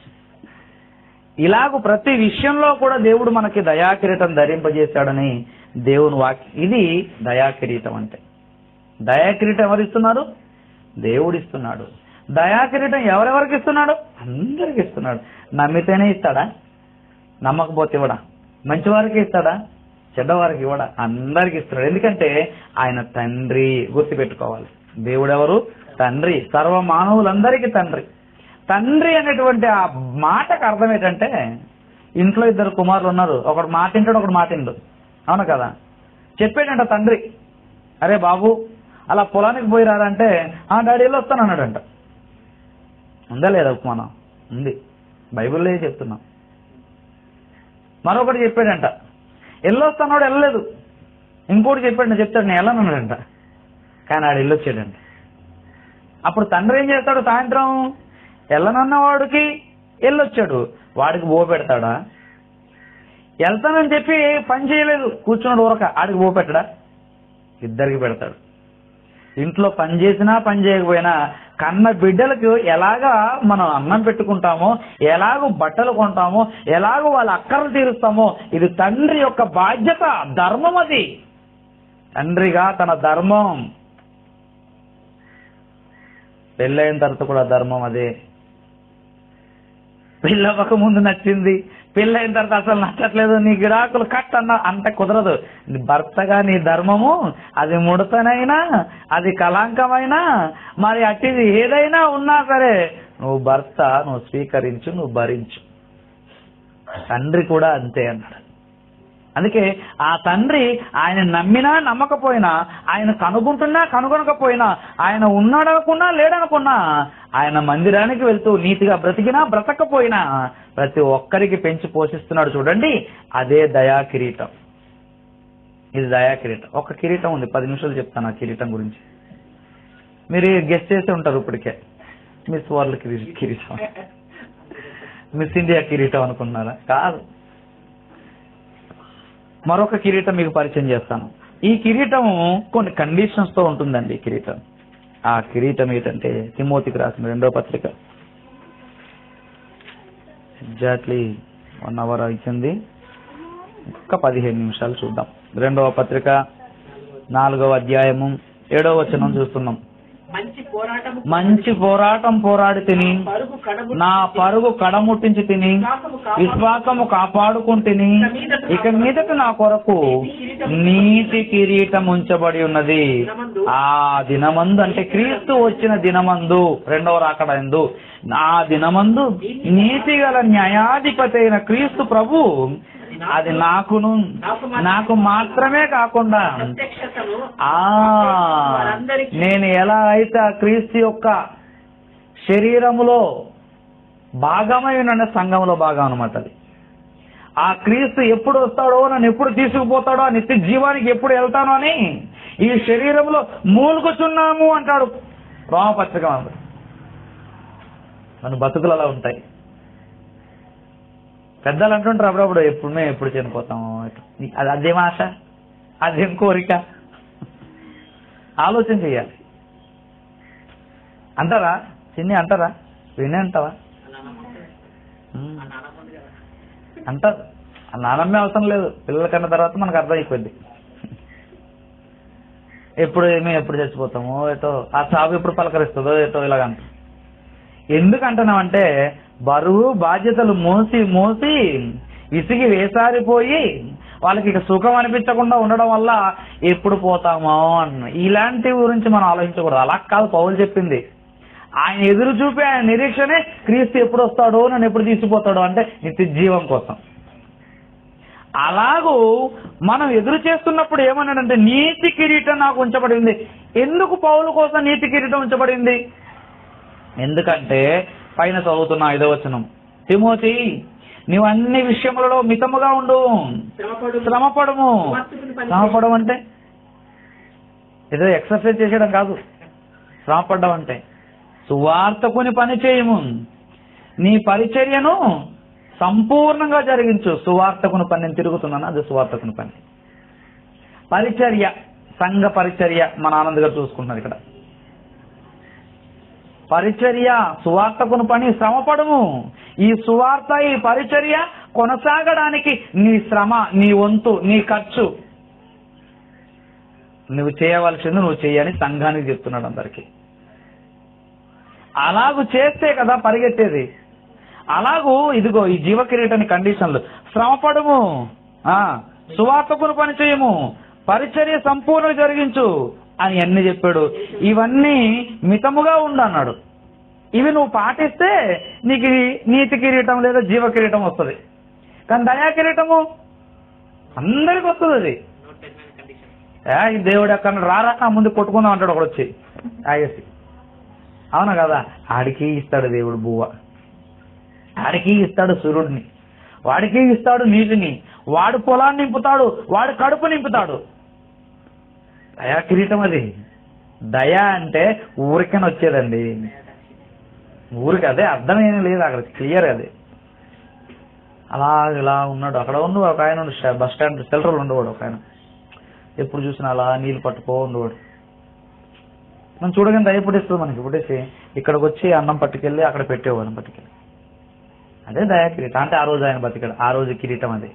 [SPEAKER 1] ఇలాగ ప్రతి విషయంలో కూడా దేవుడు మనకి దయాకిరీటం ధరింపజేశాడని దేవుని వాక్య ఇది దయాకిరీటం అంటే దయాకిరీటం ఎవరు ఇస్తున్నారు దేవుడు ఇస్తున్నాడు దయాకిరీటం ఎవరెవరికి ఇస్తున్నాడు అందరికి ఇస్తున్నాడు నమ్మితేనే ఇస్తాడా నమ్మకపోతే ఇవ్వడా మంచివారికి ఇస్తాడా చెడ్డవారికి ఇవ్వడా అందరికి ఇస్తున్నాడు ఎందుకంటే ఆయన తండ్రి గుర్తుపెట్టుకోవాలి దేవుడెవరు తండ్రి సర్వ మానవులందరికీ తండ్రి తండ్రి అనేటువంటి ఆ మాటకు అర్థం ఏంటంటే ఇంట్లో ఇద్దరు కుమారులు ఉన్నారు ఒకడు మాట తింటాడు ఒకడు మాట తిండు అవును కదా చెప్పాడంట తండ్రి అరే బాబు అలా పొలానికి పోయి రారంటే ఆ డాడీ వెళ్ళి వస్తాను అన్నాడంట ఉందా లేదా ఉపమానం ఉంది బైబిల్లో చెప్తున్నాం మరొకటి చెప్పాడంట వెళ్ళొస్తాడు వెళ్ళలేదు ఇంకోటి చెప్పాడు చెప్తాడు నేను వెళ్ళనన్నాడంట కానీ ఆడు వెళ్ళొచ్చాడంట అప్పుడు తండ్రి ఏం చేస్తాడు సాయంత్రం వెళ్ళనన్న వాడికి వెళ్ళొచ్చాడు వాడికి బో పెడతాడా వెళ్తానని చెప్పి పని చేయలేదు కూర్చున్నాడు ఊరక ఆడికి బో పెట్టడా ఇద్దరికి పెడతాడు ఇంట్లో పని చేసినా పని చేయకపోయినా కన్న బిడ్డలకు ఎలాగా మనం అన్నం పెట్టుకుంటామో ఎలాగో బట్టలు కొంటామో ఎలాగో వాళ్ళ అక్కర్లు తీరుస్తామో ఇది తండ్రి యొక్క బాధ్యత ధర్మం అది తండ్రిగా తన ధర్మం పెళ్ళైన తర్వాత కూడా ధర్మం అదే పెళ్ళవ్వక ముందు నచ్చింది పెళ్ళైన తర్వాత అసలు నచ్చట్లేదు నీ గిరాకులు కట్ అన్న అంటే కుదరదు నీ భర్తగా నీ ధర్మము అది ముడతనైనా అది కళంకమైనా మరి అట్టిది ఏదైనా ఉన్నా సరే నువ్వు భర్త నువ్వు స్వీకరించు నువ్వు భరించు తండ్రి కూడా అంతే అన్నాడు అందుకే ఆ తండ్రి ఆయన నమ్మినా నమ్మకపోయినా ఆయన కనుగొంటున్నా కనుగొనకపోయినా ఆయన ఉన్నాడనుకున్నా లేడనుకున్నా ఆయన మందిరానికి వెళ్తూ నీతిగా బ్రతికినా బ్రతకపోయినా ప్రతి ఒక్కరికి పెంచి పోషిస్తున్నాడు చూడండి అదే దయా కిరీటం ఇది దయా కిరీటం ఒక కిరీటం ఉంది పది నిమిషాలు చెప్తాను ఆ కిరీటం గురించి మీరు గెస్ట్ చేసి ఉంటారు ఇప్పటికే మిస్ వరల్డ్ కిరీ కిరీటం మిస్ ఇండియా కిరీటం అనుకుంటున్నారా కాదు మరొక కిరీటం మీకు పరిచయం చేస్తాను ఈ కిరీటం కొన్ని కండిషన్స్ తో ఉంటుందండి ఈ కిరీటం ఆ కిరీటం ఏంటంటే తిమోతికి రాసిన రెండో పత్రిక ఎగ్జాక్ట్లీ వన్ అవర్ ఇచ్చింది ఒక్క పదిహేను నిమిషాలు చూద్దాం రెండవ పత్రిక నాలుగవ అధ్యాయము ఏడవ వచనం చూస్తున్నాం
[SPEAKER 3] మంచి పోరాటం
[SPEAKER 1] మంచి పోరాటం పోరాడి తిని
[SPEAKER 3] పరుగు కడము
[SPEAKER 1] నా పరుగు కడముట్టించి తిని విశ్వాసము కాపాడుకుంటుని ఇక మీదట నా కొరకు నీతి కిరీటం ఉంచబడి ఉన్నది ఆ దినమందు అంటే క్రీస్తు వచ్చిన దినమందు రెండవ రాకడ ఎందు ఆ దినమందు నీతి గల న్యాయాధిపతి అయిన క్రీస్తు ప్రభు అది నాకును నాకు మాత్రమే కాకుండా
[SPEAKER 3] ప్రత్యక్షతను
[SPEAKER 1] ఆ
[SPEAKER 3] వారందరికీ
[SPEAKER 1] నేను ఎలా అయితే ఆ క్రీస్తు యొక్క శరీరములో భాగమై ఉన్న సంఘంలో భాగం అనమాట అది ఆ క్రీస్తు ఎప్పుడు వస్తాడో నన్ను ఎప్పుడు తీసుకుపోతాడో ఆ నిత్య జీవానికి ఎప్పుడు వెళ్తానో అని ఈ శరీరంలో మూలుగుచున్నాము అంటాడు రోమపత్రిక మనకు. మన బతుకులు అలా ఉంటాయి పెద్దలు అంటుంటారు అప్పుడప్పుడు ఎప్పుడు మేము ఎప్పుడు చనిపోతాము ఎటు. అది అదేం ఆశ అదేం కోరిక ఆలోచన చేయాలి అంటారా చిన్ని అంటారా వినే అంటావా ఉమ్. అంటారు ఆ నానమ్మే అవసరం లేదు పిల్లల కన్నా తర్వాత మనకు అర్థమైపోద్ది ఎప్పుడు ఏమి ఎప్పుడు చచ్చిపోతామో ఏటో ఆ చావు ఎప్పుడు పలకరిస్తుందో ఏటో ఇలాగంట ఎందుకు అంటున్నామంటే బరువు బాధ్యతలు మోసి మోసి విసిగి వేసారిపోయి వాళ్ళకి ఇక సుఖం అనిపించకుండా ఉండడం వల్ల ఎప్పుడు పోతామో అన్న ఇలాంటి గురించి మనం ఆలోచించకూడదు అలా కాదు పౌలు చెప్పింది ఆయన ఎదురు చూపి ఆయన నిరీక్షనే క్రీస్తు ఎప్పుడు వస్తాడో నన్ను ఎప్పుడు తీసుకుపోతాడో అంటే నిత్య జీవం కోసం అలాగూ మనం ఎదురు చేస్తున్నప్పుడు ఏమన్నాడంటే నీతి కిరీటం నాకు ఉంచబడింది ఎందుకు పౌలు కోసం నీతి కిరీటం ఉంచబడింది ఎందుకంటే పైన చదువుతున్న ఐదో వచనం తిమోతి నీవు అన్ని విషయములలో మితముగా ఉండు
[SPEAKER 3] శ్రమపడు
[SPEAKER 1] శ్రమపడము శ్రమపడం అంటే ఏదో ఎక్సర్సైజ్ చేసేయడం కాదు శ్రమపడ్డం అంటే సువార్తకుని పని చేయము నీ పరిచర్యను సంపూర్ణంగా జరిగించు సువార్తకుని పని నేను తిరుగుతున్నాను అది సువార్తకుని పని పరిచర్య సంఘ పరిచర్య మన ఆనంద్ గారు చూసుకుంటున్నారు ఇక్కడ పరిచర్య సువార్తకుని పని శ్రమపడము ఈ సువార్త ఈ పరిచర్య కొనసాగడానికి నీ శ్రమ నీ వంతు నీ ఖర్చు నువ్వు చేయవలసింది నువ్వు చేయని సంఘానికి చెప్తున్నాడు అందరికి అలాగు చేస్తే కదా పరిగెత్తేది అలాగూ ఇదిగో ఈ జీవ కిరీటాని కండిషన్లు శ్రమపడము ఆ సువార్తకును పని చేయము పరిచర్య సంపూర్ణ జరిగించు అని అన్ని చెప్పాడు ఇవన్నీ మితముగా ఉండు అన్నాడు ఇవి నువ్వు పాటిస్తే నీకు ఈ నీతి కిరీటం లేదా జీవ కిరీటం వస్తుంది కానీ దయా కిరీటము అందరికి వస్తుంది అది ఏ, ఈ దేవుడు ఎక్కడ రారా నా ముందు కొట్టుకుందాం అంటాడు ఒకడు వచ్చి ఆగేసి అవునా కదా ఆడికి ఇస్తాడు దేవుడు బువ్వ ఆడికి ఇస్తాడు సూర్యుడిని వాడికి ఇస్తాడు నీటిని వాడు పొలాన్ని నింపుతాడు వాడు కడుపు నింపుతాడు దయా కిరీటం అది దయ అంటే ఊరికని వచ్చేదండి ఊరికి అదే అర్థం ఏమీ లేదు అక్కడ క్లియర్ అది అలా ఇలా ఉన్నాడు అక్కడ ఉండు ఒక ఆయన ఉండు, స్టా- బస్ స్టాండ్ సెంట్రల్ ఉండేవాడు ఒక ఆయన ఎప్పుడు చూసినా అలా నీళ్ళు పట్టుకో ఉండేవాడు మనం చూడగానే దయ పుట్టిస్తుంది మనకి పుట్టేసి ఇక్కడికి వచ్చి అన్నం పట్టుకెళ్ళి అక్కడ పెట్టేవాడు పట్టుకెళ్ళి అదే దయా కిరీటం అంటే ఆ రోజు ఆయన బతికాడు ఆ రోజు కిరీటం అది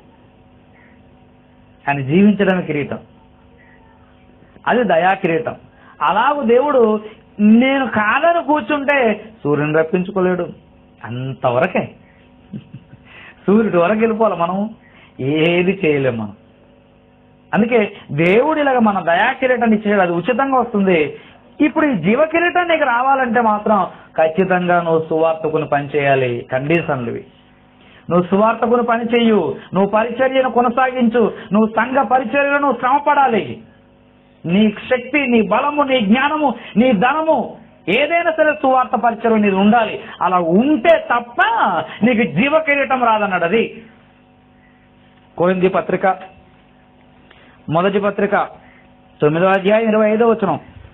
[SPEAKER 1] ఆయన జీవించడమే కిరీటం అది దయా కిరీటం అలాగూ దేవుడు నేను కాదని కూర్చుంటే సూర్యుని రప్పించుకోలేడు అంతవరకే సూర్యుడి వరకు వెళ్ళిపోవాలి మనం ఏది చేయలేం మనం అందుకే దేవుడు ఇలాగ మన దయా కిరీటాన్ని ఇచ్చాడు అది ఉచితంగా వస్తుంది ఇప్పుడు ఈ జీవ కిరీటం నీకు రావాలంటే మాత్రం ఖచ్చితంగా నువ్వు సువార్తకుని పని చేయాలి కండిషన్లు ఇవి నువ్వు సువార్తకుని పని చెయ్యు నువ్వు పరిచర్యను కొనసాగించు నువ్వు సంఘ పరిచర్యను శ్రమపడాలి నీ శక్తి నీ బలము నీ జ్ఞానము నీ ధనము ఏదైనా సరే సువార్త పరిచయం నీది ఉండాలి అలా ఉంటే తప్ప నీకు జీవ కిరీటం రాదన్నాడు అది కోరింది పత్రిక మొదటి పత్రిక తొమ్మిదో అధ్యాయం ఇరవై ఐదో వచనం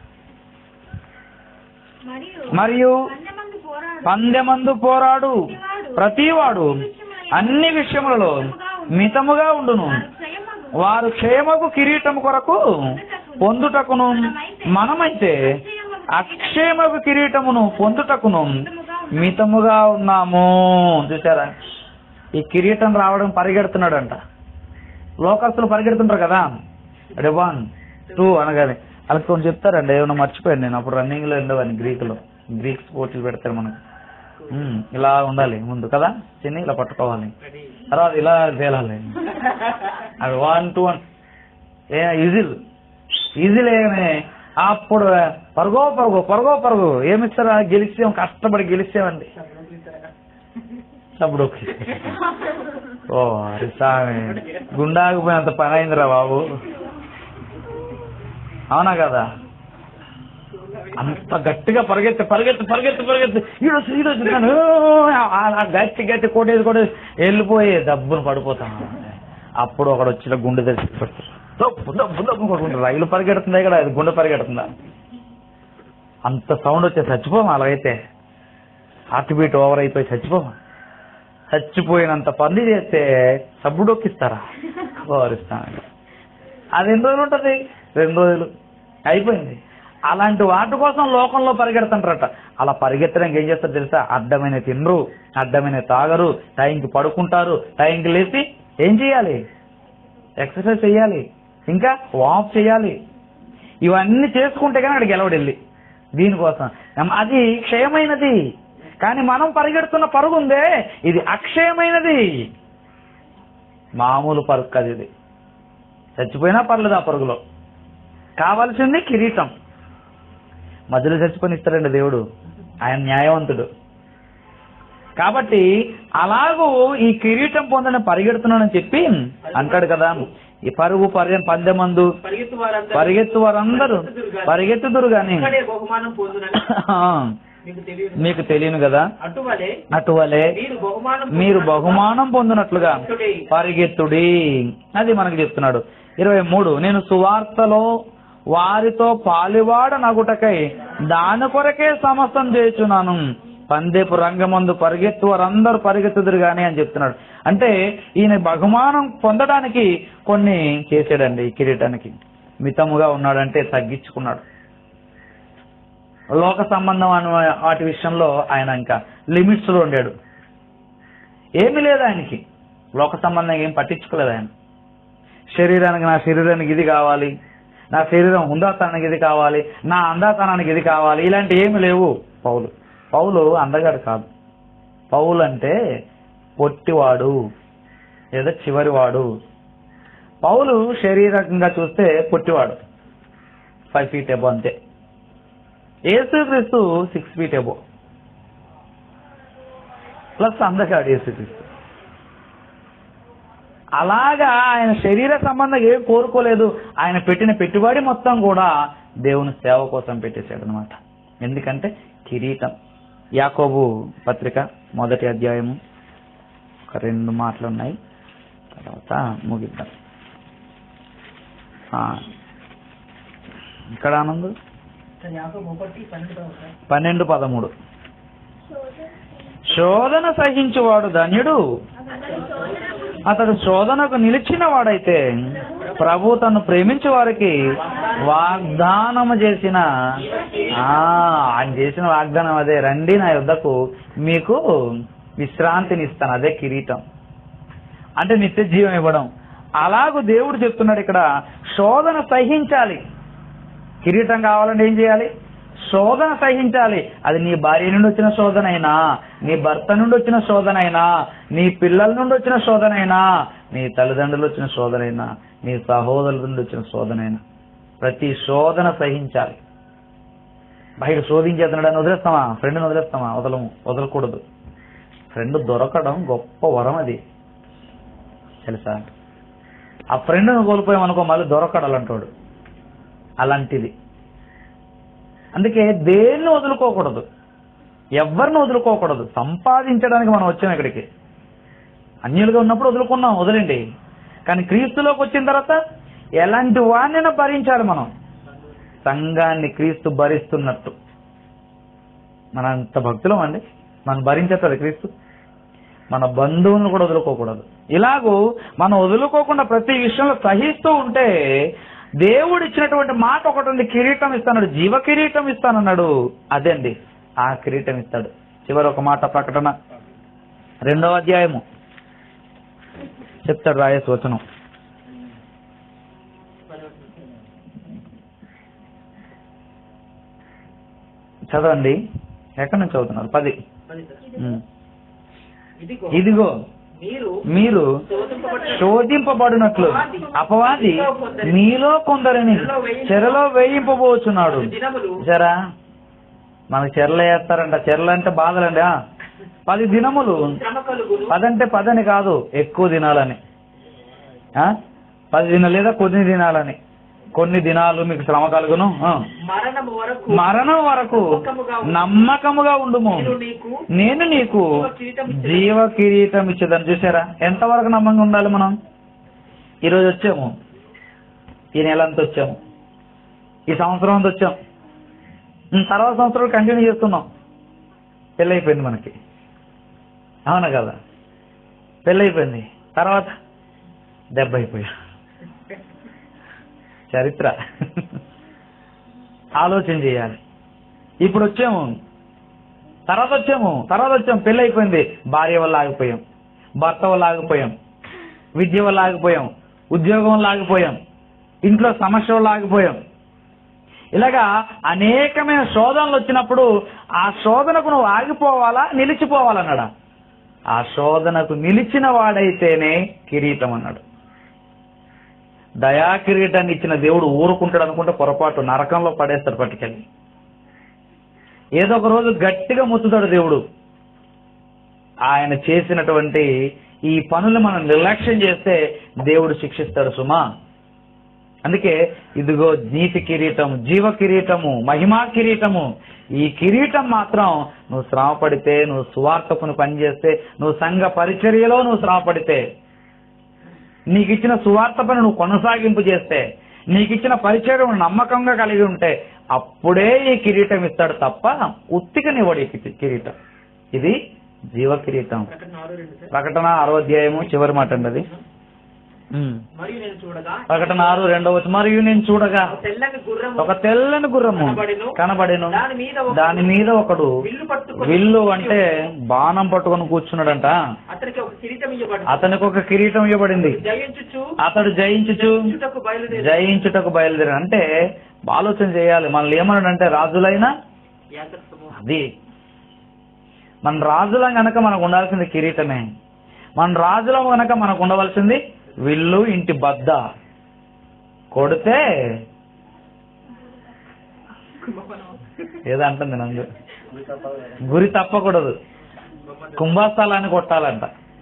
[SPEAKER 2] మరియు
[SPEAKER 1] మరియు
[SPEAKER 2] పందెమందు పోరాడు
[SPEAKER 1] పందెమందు పోరాడు ప్రతివాడు అన్ని విషయములలో మితముగా ఉండును
[SPEAKER 2] వారు క్షయమగు
[SPEAKER 1] వారు క్షేమకు కిరీటం కొరకు పొందుటకును మనమైతే అక్షేమకు కిరీటమును పొందుటకును మితముగా ఉన్నాము చూసారా ఈ కిరీటం రావడం పరిగెడుతున్నాడంట లోకస్తులు పరిగెడుతుంటారు కదా అంటే వన్ టూ అనగానే వాళ్ళకి కొన్ని చెప్తారండి ఏమైనా మర్చిపోయాను నేను అప్పుడు రన్నింగ్ లో ఉండేవాడిని గ్రీకులో గ్రీక్స్ పోటీలు పెడతారు మనకు ఉమ్, ఇలా ఉండాలి ముందు కదా చిన్ని ఇలా పట్టుకోవాలి తర్వాత ఇలా తేలాలి అది వన్ టూ వన్ ఏ ఈజిల్ ఈజిల్ ఏగానే అప్పుడు పరుగో పరుగు పరుగో పరుగు ఏమిస్తారా గెలిచాం కష్టపడి గెలిచామండి అప్పుడు ఓకే. ఓ అరే సామి గుండాగిపోయినంత పని అయిందిరా బాబు అవునా కదా అంత గట్టిగా పరిగెత్తి పరిగెత్తి పరిగెత్తి పరిగెత్తి ఈడొచ్చు ఈడొచ్చు కానీ ఆ గట్టి గట్టి కొట్టేది కొట్టేది వెళ్ళిపోయి దబ్బును పడిపోతాను అప్పుడు ఒకడు వచ్చిన గుండె తెచ్చి పెడతారు. దబ్బు దబ్బు దబ్బు కొట్టుకుంటారు రైలు పరిగెడుతుందా ఇక్కడ అది గుండె పరిగెడుతుందా అంత సౌండ్ వచ్చే చచ్చిపోమా అలాగైతే హార్ట్ బీట్ ఓవర్ అయిపోయి చచ్చిపోమా చచ్చిపోయినంత పని చేస్తే సబ్బుడొక్కిస్తారా ఓరిస్తాను అది ఎన్ని రోజులు ఉంటుంది రెండు రోజులు అయిపోయింది అలాంటి వాటి కోసం లోకంలో పరిగెడుతుంటారట అలా పరిగెత్తడానికి ఏం చేస్తారు తెలుసా అడ్డమైన తినరు అడ్డమైన తాగరు టైంకి పడుకుంటారు టైంకి లేచి ఏం చేయాలి ఎక్సర్సైజ్ చేయాలి ఇంకా వాక్ చేయాలి ఇవన్నీ చేసుకుంటే కానీ అక్కడ గెలవడెళ్ళి దీనికోసం ఎం- అది క్షయమైనది కానీ మనం పరిగెడుతున్న పరుగు ఉందే ఇది అక్షయమైనది మామూలు పరుగు కాదు ఇది చచ్చిపోయినా పర్లేదు ఆ పరుగులో కావాల్సింది కిరీటం మధ్యలో చచ్చిపోయి ఇస్తాడండి దేవుడు ఆయన న్యాయవంతుడు కాబట్టి అలాగూ ఈ కిరీటం పొందని పరిగెడుతున్నానని చెప్పి అంటాడు కదా ఈ పరుగు పర్యం పందెమందు
[SPEAKER 3] పరిగెత్తు వారందరూ
[SPEAKER 1] పరిగెత్తు వారందరూ పరిగెత్తుదురు గాని
[SPEAKER 3] ఇక్కడే బహుమానం పొందునని మీకు తెలియదు
[SPEAKER 1] మీకు తెలియను కదా
[SPEAKER 3] అటువలే
[SPEAKER 1] అటువలే
[SPEAKER 3] మీరు బహుమానం
[SPEAKER 1] మీరు
[SPEAKER 3] పొందునట్లు
[SPEAKER 1] బహుమానం పొందినట్లుగా పరిగెత్తుడి అది మనకి చెప్తున్నాడు ఇరవై మూడు నేను సువార్తలో వారితో పాలివాడ నగుటకై దాని కొరకే సమస్తం చేయుచున్నాను పందేపు రంగమందు పరిగెత్తు వారందరూ పరిగెత్తుదురు గాని అని చెప్తున్నాడు అంటే ఈయన బహుమానం పొందడానికి కొన్ని చేసాడండి ఈ కిరీటానికి మితముగా ఉన్నాడంటే తగ్గించుకున్నాడు లోక సంబంధం అనే వాటి విషయంలో ఆయన ఇంకా లిమిట్స్ లో ఉండాడు ఏమీ లేదు ఆయనకి లోక సంబంధంగా ఏం పట్టించుకోలేదు ఆయన శరీరానికి నా శరీరానికి ఇది కావాలి నా శరీరం హుందాతనానికి ఇది కావాలి నా అందాతనానికి ఇది కావాలి ఇలాంటి ఏమి లేవు పౌలు పౌలు అందగాడు కాదు పౌలు అంటే పొట్టివాడు లేదా చివరివాడు పౌలు శరీరకంగా చూస్తే పొట్టివాడు ఫైవ్ ఫీట్ ఎబో అంతే యేసుక్రీస్తు సిక్స్ ఫీట్ ఎబో ప్లస్ అందగాడు యేసుక్రీస్తు అలాగా ఆయన శరీర సంబంధం ఏం కోరుకోలేదు ఆయన పెట్టిన పెట్టుబడి మొత్తం కూడా దేవుని సేవ కోసం పెట్టేశాడు అనమాట ఎందుకంటే కిరీటం యాకోబు పత్రిక మొదటి అధ్యాయము ఒక రెండు మాటలు ఉన్నాయి తర్వాత ముగిద్దాం ఆ, ఇక్కడ ఆనంద్ పన్నెండు పదమూడు శోధన సహించువాడు ధన్యుడు అతడు శోధనకు నిలిచిన వాడైతే ప్రభు తను ప్రేమించే వారికి వాగ్దానము చేసిన ఆ ఆయన చేసిన వాగ్దానం అదే రండి నా యుద్ధకు మీకు విశ్రాంతిని ఇస్తాను అదే కిరీటం అంటే నిత్య జీవం ఇవ్వడం అలాగూ దేవుడు చెప్తున్నాడు ఇక్కడ శోధన సహించాలి కిరీటం కావాలంటే ఏం చేయాలి శోధన సహించాలి అది నీ భార్య నుండి వచ్చిన శోధన అయినా నీ భర్త నుండి వచ్చిన శోధన అయినా నీ పిల్లల నుండి వచ్చిన శోధన అయినా నీ తల్లిదండ్రులు వచ్చిన శోధన అయినా నీ సహోదరుల నుండి వచ్చిన శోధన అయినా ప్రతి శోధన సహించాలి బయట శోధించేస్తున్నాడని వదిలేస్తామా ఫ్రెండ్ని వదిలేస్తామా వదలము వదలకూడదు ఫ్రెండ్ దొరకడం గొప్ప వరం అది తెలుసా ఆ ఫ్రెండ్ను కోల్పోయామనుకో మళ్ళీ దొరకడాలంటాడు అలాంటిది అందుకే దేన్ని వదులుకోకూడదు ఎవరిని వదులుకోకూడదు సంపాదించడానికి మనం వచ్చాం ఇక్కడికి అన్యులుగా ఉన్నప్పుడు వదులుకున్నాం వదిలేండి కానీ క్రీస్తులోకి వచ్చిన తర్వాత ఎలాంటి వాణ్ణైనా భరించాలి మనం సంఘాన్ని క్రీస్తు భరిస్తున్నట్టు మన అంత భక్తులం అండి మనం భరించేస్తుంది క్రీస్తు మన బంధువులను కూడా వదులుకోకూడదు ఇలాగూ మనం వదులుకోకుండా ప్రతి విషయంలో సహిస్తూ ఉంటే దేవుడు ఇచ్చినటువంటి మాట ఒకటి ఉంది కిరీటం ఇస్తాడు జీవ కిరీటం ఇస్తానన్నాడు అదే అండి ఆ కిరీటం ఇస్తాడు చివరి ఒక మాట ప్రకటన రెండవ అధ్యాయము చెప్తాడు రాయేసు వచనం చదవండి ఎక్కడి నుంచి చదువుతున్నారు పది
[SPEAKER 3] పది సార్.
[SPEAKER 1] ఉమ్.
[SPEAKER 3] ఇదిగో
[SPEAKER 1] ఇదిగో
[SPEAKER 3] మీరు
[SPEAKER 1] మీరు
[SPEAKER 3] శోధింపబడిన
[SPEAKER 1] శోధింపబడినట్లు అపవాది మీలో కొందరిని చెరలో వేయింపబోచున్నాడు
[SPEAKER 3] దినములు
[SPEAKER 1] జరా మనకు చెరలు వేస్తారంట చెరలు అంటే బాధలండి ఆ. పది దినములు
[SPEAKER 3] శ్రమ కలుగును
[SPEAKER 1] పదంటే పదని కాదు ఎక్కువ దినాలని ఆ? పది దినాలు లేదా కొన్ని దినాలని కొన్ని దినాలు మీకు శ్రమ కలుగును ఆ.
[SPEAKER 3] మరణము వరకు
[SPEAKER 1] మరణం వరకు నమ్మకముగా ఉండుము
[SPEAKER 3] నేను నీకు
[SPEAKER 1] నేను నీకు జీవ కిరీటం ఇచ్చేదని చూసారా ఎంతవరకు నమ్మంగా ఉండాలి మనం ఈరోజు వచ్చాము ఈ నెల అంతా వచ్చాము ఈ సంవత్సరం అంతా వచ్చాం ఉమ్, తర్వాత సంవత్సరం కంటిన్యూ చేస్తున్నాం పెళ్ళి అయిపోయింది మనకి అవునా కదా పెళ్ళి అయిపోయింది తర్వాత దెబ్బ అయిపోయా చరిత్ర ఆలోచన చేయాలి ఇప్పుడు వచ్చాము తర్వాత వచ్చాము తర్వాత వచ్చాము పెళ్ళి అయిపోయింది భార్య వల్ల ఆగిపోయాం భర్త వల్ల ఆగిపోయాం విద్య వల్ల ఆగిపోయాం ఉద్యోగం వల్ల ఆగిపోయాం ఇంట్లో సమస్య వల్ల ఆగిపోయాం ఇలాగా అనేకమైన శోధనలు వచ్చినప్పుడు ఆ శోధనకు నువ్వు ఆగిపోవాలా నిలిచిపోవాలన్నాడా ఆ శోధనకు నిలిచిన వాడైతేనే కిరీటం అన్నాడు దయా కిరీటాన్ని ఇచ్చిన దేవుడు ఊరుకుంటాడు అనుకుంటే పొరపాటు నరకంలో పడేస్తాడు పట్టుకెళ్ళి ఏదో ఒక రోజు గట్టిగా ముత్తుతాడు దేవుడు ఆయన చేసినటువంటి ఈ పనులు మనం నిర్లక్ష్యం చేస్తే దేవుడు శిక్షిస్తాడు సుమా అందుకే ఇదిగో నీతి కిరీటం జీవ కిరీటము మహిమా కిరీటము ఈ కిరీటం మాత్రం నువ్వు శ్రమ పడితే నువ్వు సువార్తకును పనిచేస్తే నువ్వు సంఘ పరిచర్యలో నువ్వు శ్రమ పడితే నీకు ఇచ్చిన సువార్త పని నువ్వు కొనసాగింపు చేస్తే నీకు ఇచ్చిన పరిచయం నమ్మకంగా కలిగి ఉంటే అప్పుడే ఈ కిరీటం ఇస్తాడు తప్ప ఉత్తికనివ్వడు ఈ కి- కిరీటం ఇది జీవ కిరీటం
[SPEAKER 3] ప్రకటన ఆరు రెండు సార్
[SPEAKER 1] ప్రకటన ఆరో అధ్యాయము చివరి మాట అండి అది ఉమ్.
[SPEAKER 3] మరియు నేను చూడగా
[SPEAKER 1] ప్రకటన ఆరు రెండవ వచనం. మరియు నేను చూడగా
[SPEAKER 3] ఒక తెల్లని గుర్రము
[SPEAKER 1] ఒక తెల్లని గుర్రము
[SPEAKER 3] కనబడెను.
[SPEAKER 1] కనబడేను
[SPEAKER 3] దాని మీద ఒకడు
[SPEAKER 1] దాని మీద ఒకడు
[SPEAKER 3] విల్లు పట్టుకొని
[SPEAKER 1] విల్లు అంటే బాణం పట్టుకొని కూర్చున్నాడంట
[SPEAKER 3] అతనికి ఒక కిరీటం ఇవ్వబడి
[SPEAKER 1] అతనికి ఒక కిరీటం ఇవ్వబడింది
[SPEAKER 3] జయించుచు
[SPEAKER 1] అతడు జయించుచు
[SPEAKER 3] చుట్టకు బయలుదేరి
[SPEAKER 1] జయించుటకు బయలుదేరి అంటే ఆలోచన చేయాలి మనల్ని ఏమన్నాడంటే రాజులైనా
[SPEAKER 3] యాత్ర సమూహం
[SPEAKER 1] అది మన రాజులం గనక మనకు ఉండాల్సింది కిరీటమే మన రాజులం గనక మనకు ఉండవలసింది విల్లు ఇంటి బద్ద కొడితే ఏదో అంటుంది నందు గురి తప్పకూడదు కుంభస్థలాన్ని కొట్టాలంట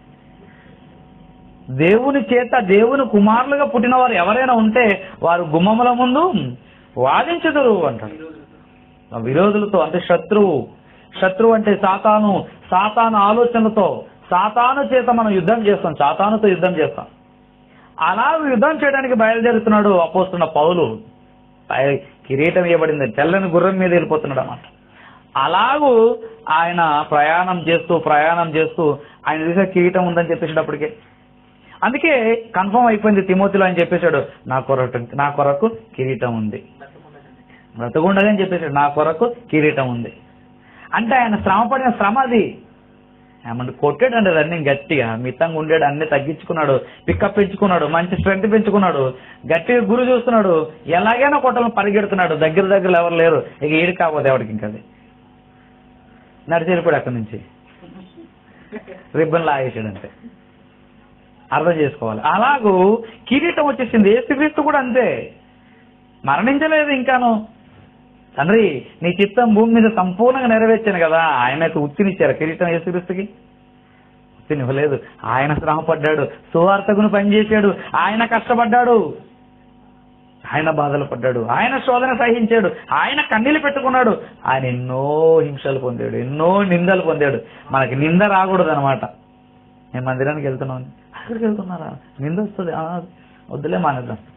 [SPEAKER 1] దేవుని చేత దేవుని కుమారులుగా పుట్టిన వారు ఎవరైనా ఉంటే వారు గుమ్మముల ముందు వాదించదురు అంటారు ఆ విరోధులతో అంటే శత్రువు శత్రువు అంటే సాతాను సాతాను ఆలోచనలతో సాతాను చేత మనం యుద్ధం చేస్తాం సాతానుతో యుద్ధం చేస్తాం అలా యుద్ధం చేయడానికి బయలుదేరుతున్నాడు అపోస్తున్న పౌలు పై- కిరీటం ఇవ్వబడింది తెల్లని గుర్రం మీద వెళ్ళిపోతున్నాడు అన్నమాట అలాగూ ఆయన ప్రయాణం చేస్తూ ప్రయాణం చేస్తూ ఆయన దగ్గర కిరీటం ఉందని చెప్పేసేటప్పటికే అందుకే కన్ఫర్మ్ అయిపోయింది తిమోతిలో ఆయన చెప్పేశాడు నా కొరకు నా కొరకు కిరీటం ఉంది బ్రతకుండదని చెప్పేసాడు నా కొరకు కిరీటం ఉంది అంటే ఆయన శ్రమ పడిన శ్రమ అది ఏమంటే కొట్టాడండి రన్నింగ్ గట్టిగా మితంగా ఉండేడు అన్ని తగ్గించుకున్నాడు పికప్ పెంచుకున్నాడు మంచి స్ట్రెంత్ పెంచుకున్నాడు గట్టిగా గురి చూస్తున్నాడు ఎలాగైనా కొట్టాలని పరిగెడుతున్నాడు దగ్గర దగ్గర ఎవరు లేరు ఇక ఏడు కాకపోతే ఎవరికి ఇంకా అది నడిచి వెళ్ళిపోయాడు అక్కడి నుంచి రిబ్బన్ లాగేసాడు అంతే అర్థం చేసుకోవాలి అలాగూ కిరీటం వచ్చేసింది ఏసుక్రీస్తు కూడా అంతే మరణించలేదు ఇంకాను తండ్రి నీ చిత్తం భూమి మీద సంపూర్ణంగా నెరవేర్చాను కదా ఆయన అయితే ఉత్తినిచ్చారు కిరీటం యేసుక్రీస్తుకి ఉత్తినివ్వలేదు ఆయన శ్రమ పడ్డాడు సువార్తకును పనిచేశాడు ఆయన కష్టపడ్డాడు ఆయన బాధలు పడ్డాడు ఆయన శోధన సహించాడు ఆయన కన్నీళ్ళు పెట్టుకున్నాడు ఆయన ఎన్నో హింసలు పొందాడు ఎన్నో నిందలు పొందాడు మనకి నింద రాకూడదు అనమాట నేను మందిరానికి వెళ్తున్నాను అక్కడికి వెళ్తున్నారా నింద వస్తుంది ఆ, వద్దులే మానేద్దాం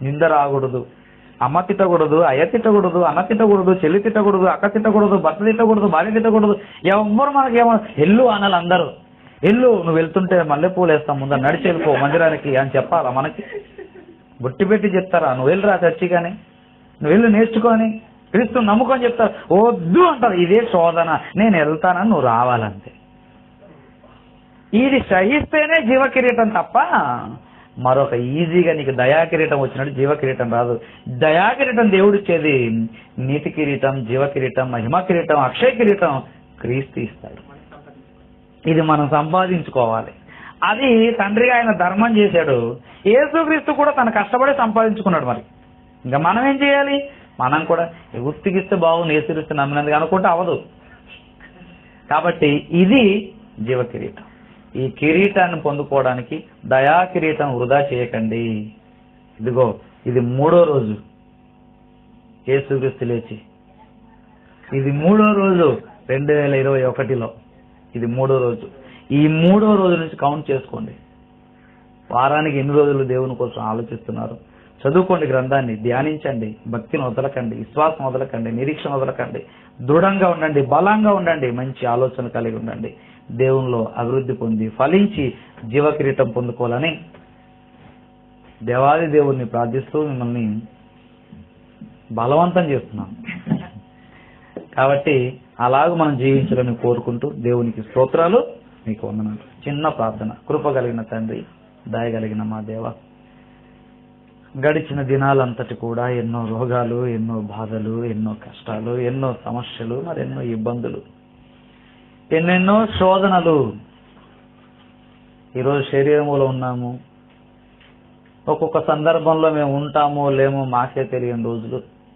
[SPEAKER 1] నింద రాకూడదు అమ్మ తిట్టకూడదు అయ్య తిట్టకూడదు అన్న తిట్టకూడదు చెల్లి తిట్టకూడదు అక్క తిట్టకూడదు భర్త తిట్టకూడదు భార్య తిట్టకూడదు ఎవ్వరు మనకేమో ఎల్లు అనాలి అందరూ ఎల్లు నువ్వు వెళ్తుంటే మల్లెపూలు వేస్తాం ముందర నడిచి వెళ్ళిపో మందిరానికి అని చెప్పాలా మనకి బొట్టి పెట్టి చెప్తారా నువ్వు వెళ్ళిరా చర్చి కానీ నువ్వు వెళ్ళి నేర్చుకొని క్రీస్తు నమ్ముకొని చెప్తారు వద్దు అంటారు ఇదే శోధన నేను వెళ్తానని నువ్వు రావాలంతే ఇది సహిస్తేనే జీవ కిరీటం తప్ప మరొక ఈజీగా నీకు దయా కిరీటం వచ్చినట్టు జీవ కిరీటం రాదు దయా కిరీటం దేవుడు ఇచ్చేది నీతి కిరీటం జీవ కిరీటం మహిమ కిరీటం అక్షయ కిరీటం క్రీస్తు ఇస్తాడు ఇది మనం సంపాదించుకోవాలి అది తండ్రిగా ఆయన ధర్మం చేశాడు యేసుక్రీస్తు కూడా తను కష్టపడి సంపాదించుకున్నాడు మరి ఇంకా మనం ఏం చేయాలి మనం కూడా గుర్తికిస్తే బాగుంది యేసుక్రీస్తు నమ్మినందుకు అనుకుంటే అవదు కాబట్టి ఇది జీవ కిరీటం ఈ కిరీటాన్ని పొందుకోవడానికి దయా కిరీటం వృధా చేయకండి ఇదిగో ఇది మూడో రోజు యేసుక్రీస్తు లేచి ఇది మూడో రోజు రెండు వేల ఇరవై ఒకటిలో ఇది మూడో రోజు ఈ మూడో రోజు నుంచి కౌంట్ చేసుకోండి వారానికి ఎన్ని రోజులు దేవుని కోసం ఆలోచిస్తున్నారు చదువుకోండి గ్రంథాన్ని ధ్యానించండి భక్తిని వదలకండి విశ్వాసం వదలకండి నిరీక్షణ వదలకండి దృఢంగా ఉండండి బలంగా ఉండండి మంచి ఆలోచన కలిగి ఉండండి దేవునిలో అభివృద్ధి పొంది ఫలించి జీవ కిరీటం పొందుకోవాలని దేవాది దేవుణ్ణి ప్రార్థిస్తూ మిమ్మల్ని బలవంతం చేస్తున్నాను కాబట్టి అలాగ మనం జీవించాలని కోరుకుంటూ దేవునికి స్తోత్రాలు మీకు వందనాలు చిన్న ప్రార్థన కృప కలిగిన తండ్రి దయగలిగిన మా దేవ గడిచిన దినాలంతటి కూడా ఎన్నో రోగాలు ఎన్నో బాధలు ఎన్నో కష్టాలు ఎన్నో సమస్యలు మరెన్నో ఇబ్బందులు ఎన్నెన్నో శోధనలు ఈరోజు శరీరములో ఉన్నాము ఒక్కొక్క సందర్భంలో మేము ఉంటామో లేమో మాకే తెలియని రోజులు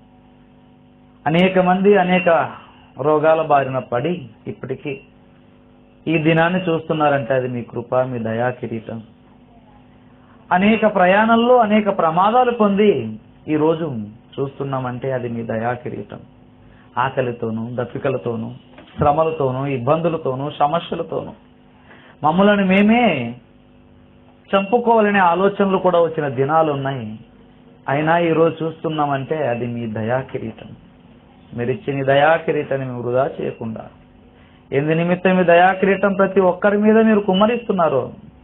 [SPEAKER 1] అనేక మంది అనేక రోగాల బారిన పడి ఇప్పటికీ ఈ దినాన్ని చూస్తున్నారంటే అది మీ కృప మీ దయా కిరీటం అనేక ప్రయాణంలో అనేక ప్రమాదాలు పొంది ఈ రోజు చూస్తున్నామంటే అది మీ దయా కిరీటం ఆకలితోనూ దప్పికలతోనూ శ్రమలతోనూ ఇబ్బందులతోనూ సమస్యలతోనూ మమ్మలను మేమే చంపుకోవాలనే ఆలోచనలు కూడా వచ్చిన దినాలు ఉన్నాయి అయినా ఈరోజు చూస్తున్నామంటే అది మీ దయా కిరీటం మీరు ఇచ్చిన ఈ దయా కిరీటాన్ని మేము వృధా చేయకుండా ఎందు నిమిత్తం మీ దయా కిరీటం ప్రతి ఒక్కరి మీద మీరు కుమ్మరిస్తున్నారు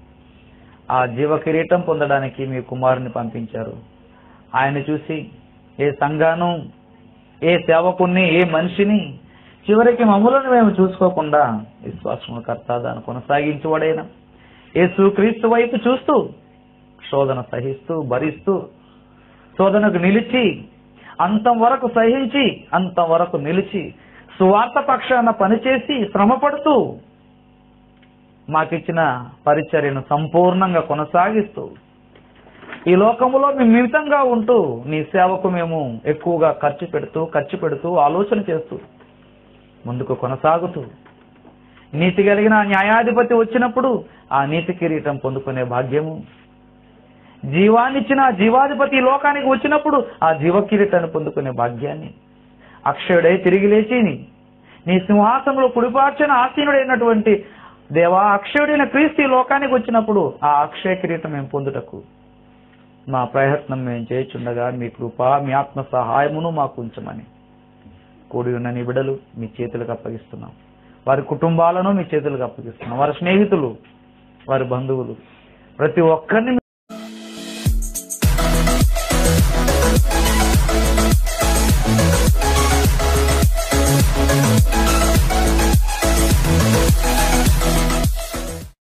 [SPEAKER 1] ఆ జీవ కిరీటం పొందడానికి మీ కుమారుని పంపించారు ఆయన చూసి ఏ సంఘాను ఏ సేవకుణ్ణి ఏ మనిషిని చివరికి మమ్మలను మేము చూసుకోకుండా విశ్వాసము కర్త దాన్ని కొనసాగించువాడైనా యేసు క్రీస్తు వైపు చూస్తూ శోధన సహిస్తూ భరిస్తూ శోధనకు నిలిచి అంతం వరకు సహించి అంతం వరకు నిలిచి సువార్త పక్షాన పనిచేసి శ్రమపడుతూ మాకిచ్చిన పరిచర్యను సంపూర్ణంగా కొనసాగిస్తూ ఈ లోకములో మేము మితంగా ఉంటూ నీ సేవకు మేము ఎక్కువగా ఖర్చు పెడుతూ ఖర్చు పెడుతూ ఆలోచన చేస్తూ ముందుకు కొనసాగుతూ నీతి కలిగిన న్యాయాధిపతి వచ్చినప్పుడు ఆ నీతి కిరీటం పొందుకునే భాగ్యము జీవాన్నిచ్చిన ఆ జీవాధిపతి ఈ లోకానికి వచ్చినప్పుడు ఆ జీవ కిరీటాన్ని పొందుకునే భాగ్యాన్ని అక్షయుడై తిరిగి లేచి నీ సింహాసనంలో కుడిపార్చిన ఆసీనుడైనటువంటి దేవా అక్షయుడైన క్రీస్తు ఈ లోకానికి వచ్చినప్పుడు ఆ అక్షయ కిరీటం మేము పొందుటకు మా ప్రయత్నం మేము చేయుచుండగా మీ కృప మీ ఆత్మ సహాయమును మాకు ఉంచమని కూడి ఉన్న నీ బిడలు మీ చేతులకు అప్పగిస్తున్నాం వారి కుటుంబాలను మీ చేతులకు అప్పగిస్తున్నాం వారి స్నేహితులు వారి బంధువులు ప్రతి ఒక్కరిని